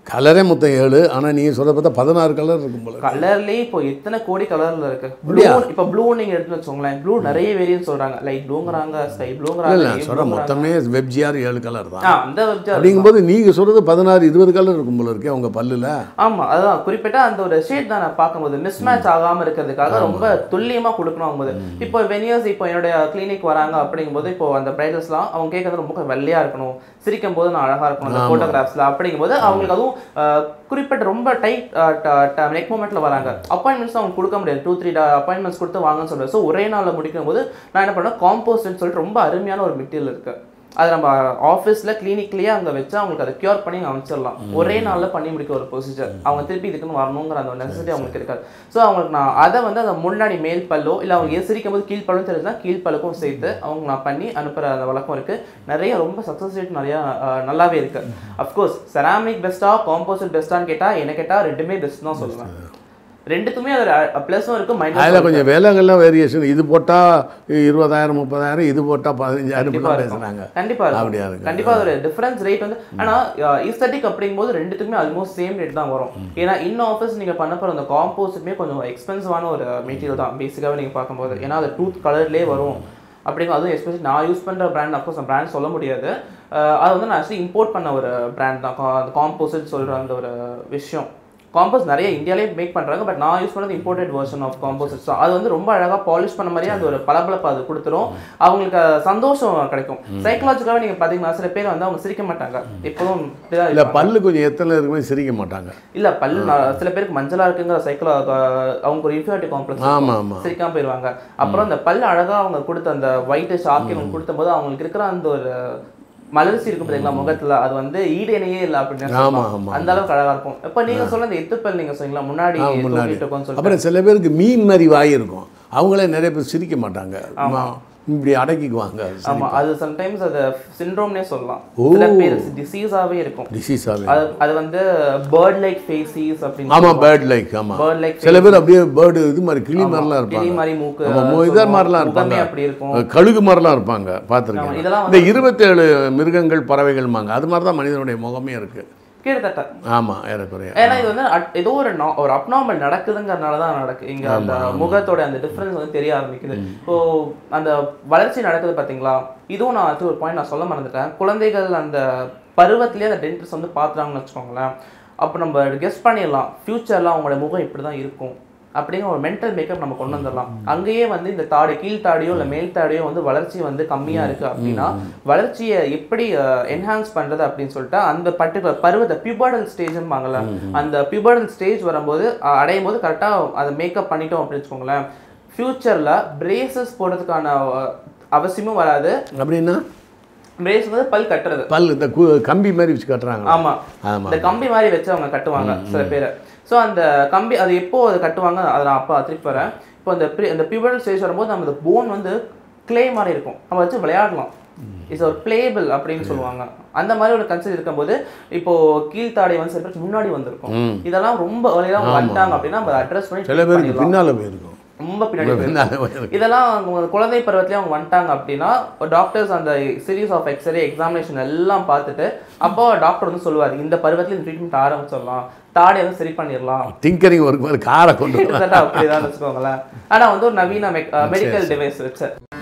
கலரே மொத்தம் ஏழு ஆனால் நீங்கள் சொல்கிறத பார்த்தா பதினாறு கலர் இருக்கும் போல கலர்லயே இப்போ எத்தனை கோடி கலர்ல இருக்கு ப்ளூ இப்போ ப்ளூ நீங்க எடுத்து வச்சோங்களேன் ப்ளூ நிறைய வேரியன்ட் சொல்றாங்க லைட் ப்ளூங்கறாங்க ஸ்கை இல்லை ப்ளூங்கறாங்க நான் சொல்கிறேன் மொத்தமே வெப்ஜிஆர் ஏழு கலர் தான் அந்த வெப்ஜார் அப்படிங்கும்போது நீங்கள் சொல்கிறது பதினாறு இருபது கலர் இருக்கும் போல இருக்கே உங்கள் பல்லில் ஆமா அதான் குறிப்பிட்ட அந்த ஒரு ஷேட் தான் நான் பார்க்கும்போது மிஸ் மேட்ச் ஆகாம இருக்கிறதுக்காக ரொம்ப துல்லியமா கொடுக்கணும் போது இப்போ வெனியர்ஸ் இப்போ என்னுடைய கிளினிக் வராங்க அப்படிங்கும்போது இப்போ அந்த பிரைடல்ஸ்லாம் அவங்க கேட்கறது ரொம்ப வெள்ளையா இருக்கணும் சிரிக்கும் போது நான் அழகா இருக்கணும் அந்த ஃபோட்டோகிராஃப்ஸ்ல அப்படிங்கும்போது அவங்களுக்கு அதுவும் அஹ், குறிப்பிட்ட ரொம்ப டைட் நெக் மூமெண்ட்ல வராங்க அப்பாயின்மெண்ட்ஸ் அவங்க கொடுக்க முடியாது டூ த்ரீ அப்பாயின்மெண்ட்ஸ் கொடுத்து வாங்கன்னு சொல்றேன் ஸோ ஒரே நாள்ல முடிக்கும் போது நான் என்ன பண்ணேன் காம்போஸ்ட்னு சொல்லிட்டு ரொம்ப அருமையான ஒரு மெட்டீரியல் இருக்கு அது நம்ம ஆஃபீஸில் கிளினிக்லேயே அங்கே வச்சு அவங்களுக்கு அதை க்யூர் பண்ணி அமைச்சிடலாம் ஒரே நாளில் பண்ணி முடிக்க ஒரு ப்ரொசீஜர் அவங்க திருப்பி இதுக்குன்னு வரணுங்கிற அந்த நெசசிட்டி அவங்களுக்கு இருக்காது ஸோ அவங்களுக்கு நான் அதை வந்து அந்த முன்னாடி மேல் பல்லோ இல்லை அவங்க எசிரிக்கும் போது கீழ் பல்லும் தெரிஞ்சுன்னா கீழ் பல்லுக்கும் சேர்த்து அவங்க நான் பண்ணி அனுப்புகிற அந்த வழக்கம் இருக்குது நிறைய ரொம்ப சக்ஸஸ் ரேட் நிறையா அஹ், நல்லாவே இருக்குது அஃப்கோர்ஸ் செராமிக் பெஸ்ட்டா காம்போசிட் பெஸ்ட்டான்னு கேட்டால் என்ன கேட்டால் ரெண்டுமே பெஸ்ட் தான் சொல்லுவேன் ரெண்டுத்துமே அது ப்ளஸும் இருக்குது அதில் மைனஸ் கொஞ்சம் விலைகள்லாம் வேரியேஷன் இது போட்டால் இருபதாயிரம் முப்பதாயிரம் இது போட்டால் பதினஞ்சாயிரம் இப்படிலாம் பேசுகிறாங்க கண்டிப்பா இருக்கும். அப்படியா இருக்கு. கண்டிப்பா அதோட டிஃபரன்ஸ் ரேட் வந்து ஆனா இஸ்தட்டிக் அப்படிங்கும்போது ரெண்டுத்துக்குமே ஆல்மோஸ்ட் சேம் ரேட் தான் வரும் ஏன்னா இன்னும் ஆஃபீஸ் நீங்க பண்ண போற அந்த காம்போசிட்மே கொஞ்சம் எக்ஸ்பென்சிவான ஒரு மெட்டீரியல் தான் பேசிக்காவே நீங்க பார்க்கும்போது ஏன்னா அது டூத் கலர்லேயே வரும் அப்படிங்க அதுவும் எஸ்பெஷலி நான் யூஸ் பண்ற பிராண்ட் அஃப்கோர்ஸ் அந்த பிராண்ட் சொல்ல முடியாது அஹ் அது வந்து நான் ஆக்சுவலி இம்போர்ட் பண்ண ஒரு பிராண்ட் தான் கா- அந்த காம்போசிட் சொல்ற அந்த ஒரு விஷயம் காம்போஸ் நிறைய இந்தியாலே மேக் பண்றாங்க பட் நான் யூஸ் பண்ணது இம்போர்ட்டட் வெர்ஷன் ஆஃப் காம்போசிட் அது வந்து ரொம்ப அழகா பாலிஷ் பண்ண மாதிரியே அந்த ஒரு பளபளப்பு அது கொடுத்துரும் அவங்களுக்கு சந்தோஷம் கிடைக்கும் சைக்கலாஜிக்கலாக நீங்க பாத்தீங்கன்னா சில பேர் வந்து அவங்க சிரிக்க மாட்டாங்க எப்போதும் இப்படிதான் இல்லை இருப்பாங்க. பல்லு கொஞ்சம் எத்தனை இருக்குமே சிரிக்க மாட்டாங்க இல்ல பல்லு நான் சில பேருக்கு மஞ்சளா இருக்குங்கிற சைக்கிள் அவங்க ஒரு இன்ஃபியாரிட்டி காம்ப்ளெக்ஸ் ஆமாம் ஆமாம் சிரிக்காம போயிடுவாங்க அப்புறம் அந்த பல்லு அழகா அவங்க கொடுத்த அந்த ஒயிட் ஷாக்கி அவங்க கொடுத்த போது அவங்களுக்கு இருக்கிற அந்த ஒரு மலர்ச்சி இருக்கும் பார்த்தீங்களா முகத்துல அது வந்து ஈடு இணையே இல்லை அப்படின்னு ஆமா, சொல்லலாம். ஆமா. அந்த அளவுக்கு அழகா இருக்கும் இப்ப நீங்க சொல்ல அந்த எத்துப்பல் நீங்க சொன்னீங்களா முன்னாடி ஆ, முன்னாடி. தூக்கிட்டு இருக்கோம்னு சொல்லிட்டு அப்புறம் சில பேருக்கு மீன் மாதிரி வாய் இருக்கும் அவங்களே நிறைய பேர் சிரிக்க மாட்டாங்க ஆமா. இப்படி அடக்கிக்குவாங்க ஆமா அது சம்டைம்ஸ் அது சிண்ட்ரோம்னே சொல்லலாம் ஓ. சில பேர் டிசீஸாவே இருக்கும் டிசீஸாகவே அது அது வந்து பேர்ட் லைக் ஃபேசிஸ் அப்படின்னு ஆமாம் பேர்ட் லைக் ஆமாம் பேர்ட் லைக் சில பேர் அப்படியே பேர்டு இது மாதிரி கிளி மாதிரிலாம் கிளி இருப்பாங்க மாதிரி மூக்கு ஆமா, மு- இதே மாதிரிலாம் முகமே இருப்பாங்க அப்படி இருக்கும் கழுகு மாதிரிலாம் இருப்பாங்க பார்த்துருக்கேன் ஆமா, இதெல்லாம் இந்த இருபத்தேழு மிருகங்கள் பறவைகள்மாங்க அது மாதிரி தான் மனிதனுடைய முகமே இருக்கு கிட்டத்தட்ட ஆமாம் ஏறக்குறைய ஏன்னா இது வந்து அட்- ஏதோ ஒரு நா- ஒரு அப்நார்மல் நடக்குதுங்கிறனால தான் நடக்கு இங்க அந்த முகத்தோட அந்த டிஃபரன்ஸ் வந்து தெரிய ஆரம்பிக்குது இப்போ அந்த வளர்ச்சி நடக்குது பாத்தீங்களா இதுவும் நான் அது ஒரு பாயிண்ட் நான் சொல்ல மறந்துட்டேன் குழந்தைகள் அந்த பருவத்திலேயே அந்த டென்டிஸ்ட் வந்து பாத்துறாங்கன்னு வச்சுக்கோங்களேன் அப்போ நம்ம கெஸ் பண்ணிடலாம் ஃபியூச்சர்ல அவங்களோட முகம் இப்படி தான் இருக்கும் அப்படிங்கிற ஒரு மென்டல் மேக்கப் நம்ம கொண்டு வந்துடலாம் அங்கேயே வந்து இந்த தாடி கீழ் தாடியோ இல்லை மேல் தாடியோ வந்து வளர்ச்சி வந்து கம்மியா இருக்கு அப்படின்னா வளர்ச்சியை எப்படி என்ஹான்ஸ் பண்றது அப்படின்னு சொல்லிட்டு அந்த பர்டிகுலர் பருவத்தை பியூபர்டல் ஸ்டேஜ்பாங்கல்ல அந்த பியூபர்டல் ஸ்டேஜ் வரும்போது அஹ், அடையும் போது கரெக்டாக அதை மேக்கப் பண்ணிட்டோம் அப்படின்னு வச்சுக்கோங்களேன் ஃபியூச்சரில் பிரேசஸ் போடுறதுக்கான அஹ், அவசியமும் வராது அப்படின்னா பிரேஸ் வந்து பல் கட்டுறது பல் இந்த கு- கம்பி மாதிரி வச்சு கட்டுறாங்க ஆமா ஆமா இந்த கம்பி மாதிரி வச்சு அவங்க கட்டுவாங்க சில பேர் ஸோ அந்த கம்பி அது எப்போ அது கட்டுவாங்க அதை நான் அப்போ திருப்பி வரேன் இப்போ அந்த pri- அந்த பியூபரல் ஸ்டேஜ் வரும்போது நம்ம அந்த போன் வந்து க்ளே மாதிரி இருக்கும் நம்ம வச்சு விளையாடலாம் இட்ஸ் ஒரு பிளேபிள் அப்படின்னு சொல்லுவாங்க அந்த மாதிரி ஒரு கன்செப்ட் இருக்கும்போது இப்போ கீழ்த்தாடை வந்து சில பேருக்கு முன்னாடி வந்திருக்கும் இதெல்லாம் ரொம்ப ஏர்லியாக வந்துட்டாங்க அப்படின்னா நம்ம அட்ரஸ் பண்ணி சில treat பேருக்கு பண்ணிடலாம். பின்னால போயிருக்கும் ரொம்ப பின்னாடி போயிருக்கு. பின்னால போயிருக்கும் இதெல்லாம் அவங்க குழந்தை பருவத்திலே அவங்க வந்துட்டாங்க அப்படின்னா டாக்டர்ஸ் அந்த சீரீஸ் ஆஃப் எக்ஸ்ரே எக்ஸாமினேஷன் எல்லாம் பார்த்துட்டு அப்போ டாக்டர் வந்து சொல்லுவார் இந்த பருவத்தில் இந்த ட்ரீட்மெண்ட் ஆரம்பிச்சிடலாம் தாடி வந்து சரி பண்ணிடலாம் டிங்கரிங் ஒர்க் மாதிரி காரை கொண்டு வர கிட்டத்தட்ட அப்படிதான் வச்சுக்கோங்களேன் ஆனா வந்து ஒரு நவீன மெடிக்கல் டிவைஸ் வச்சு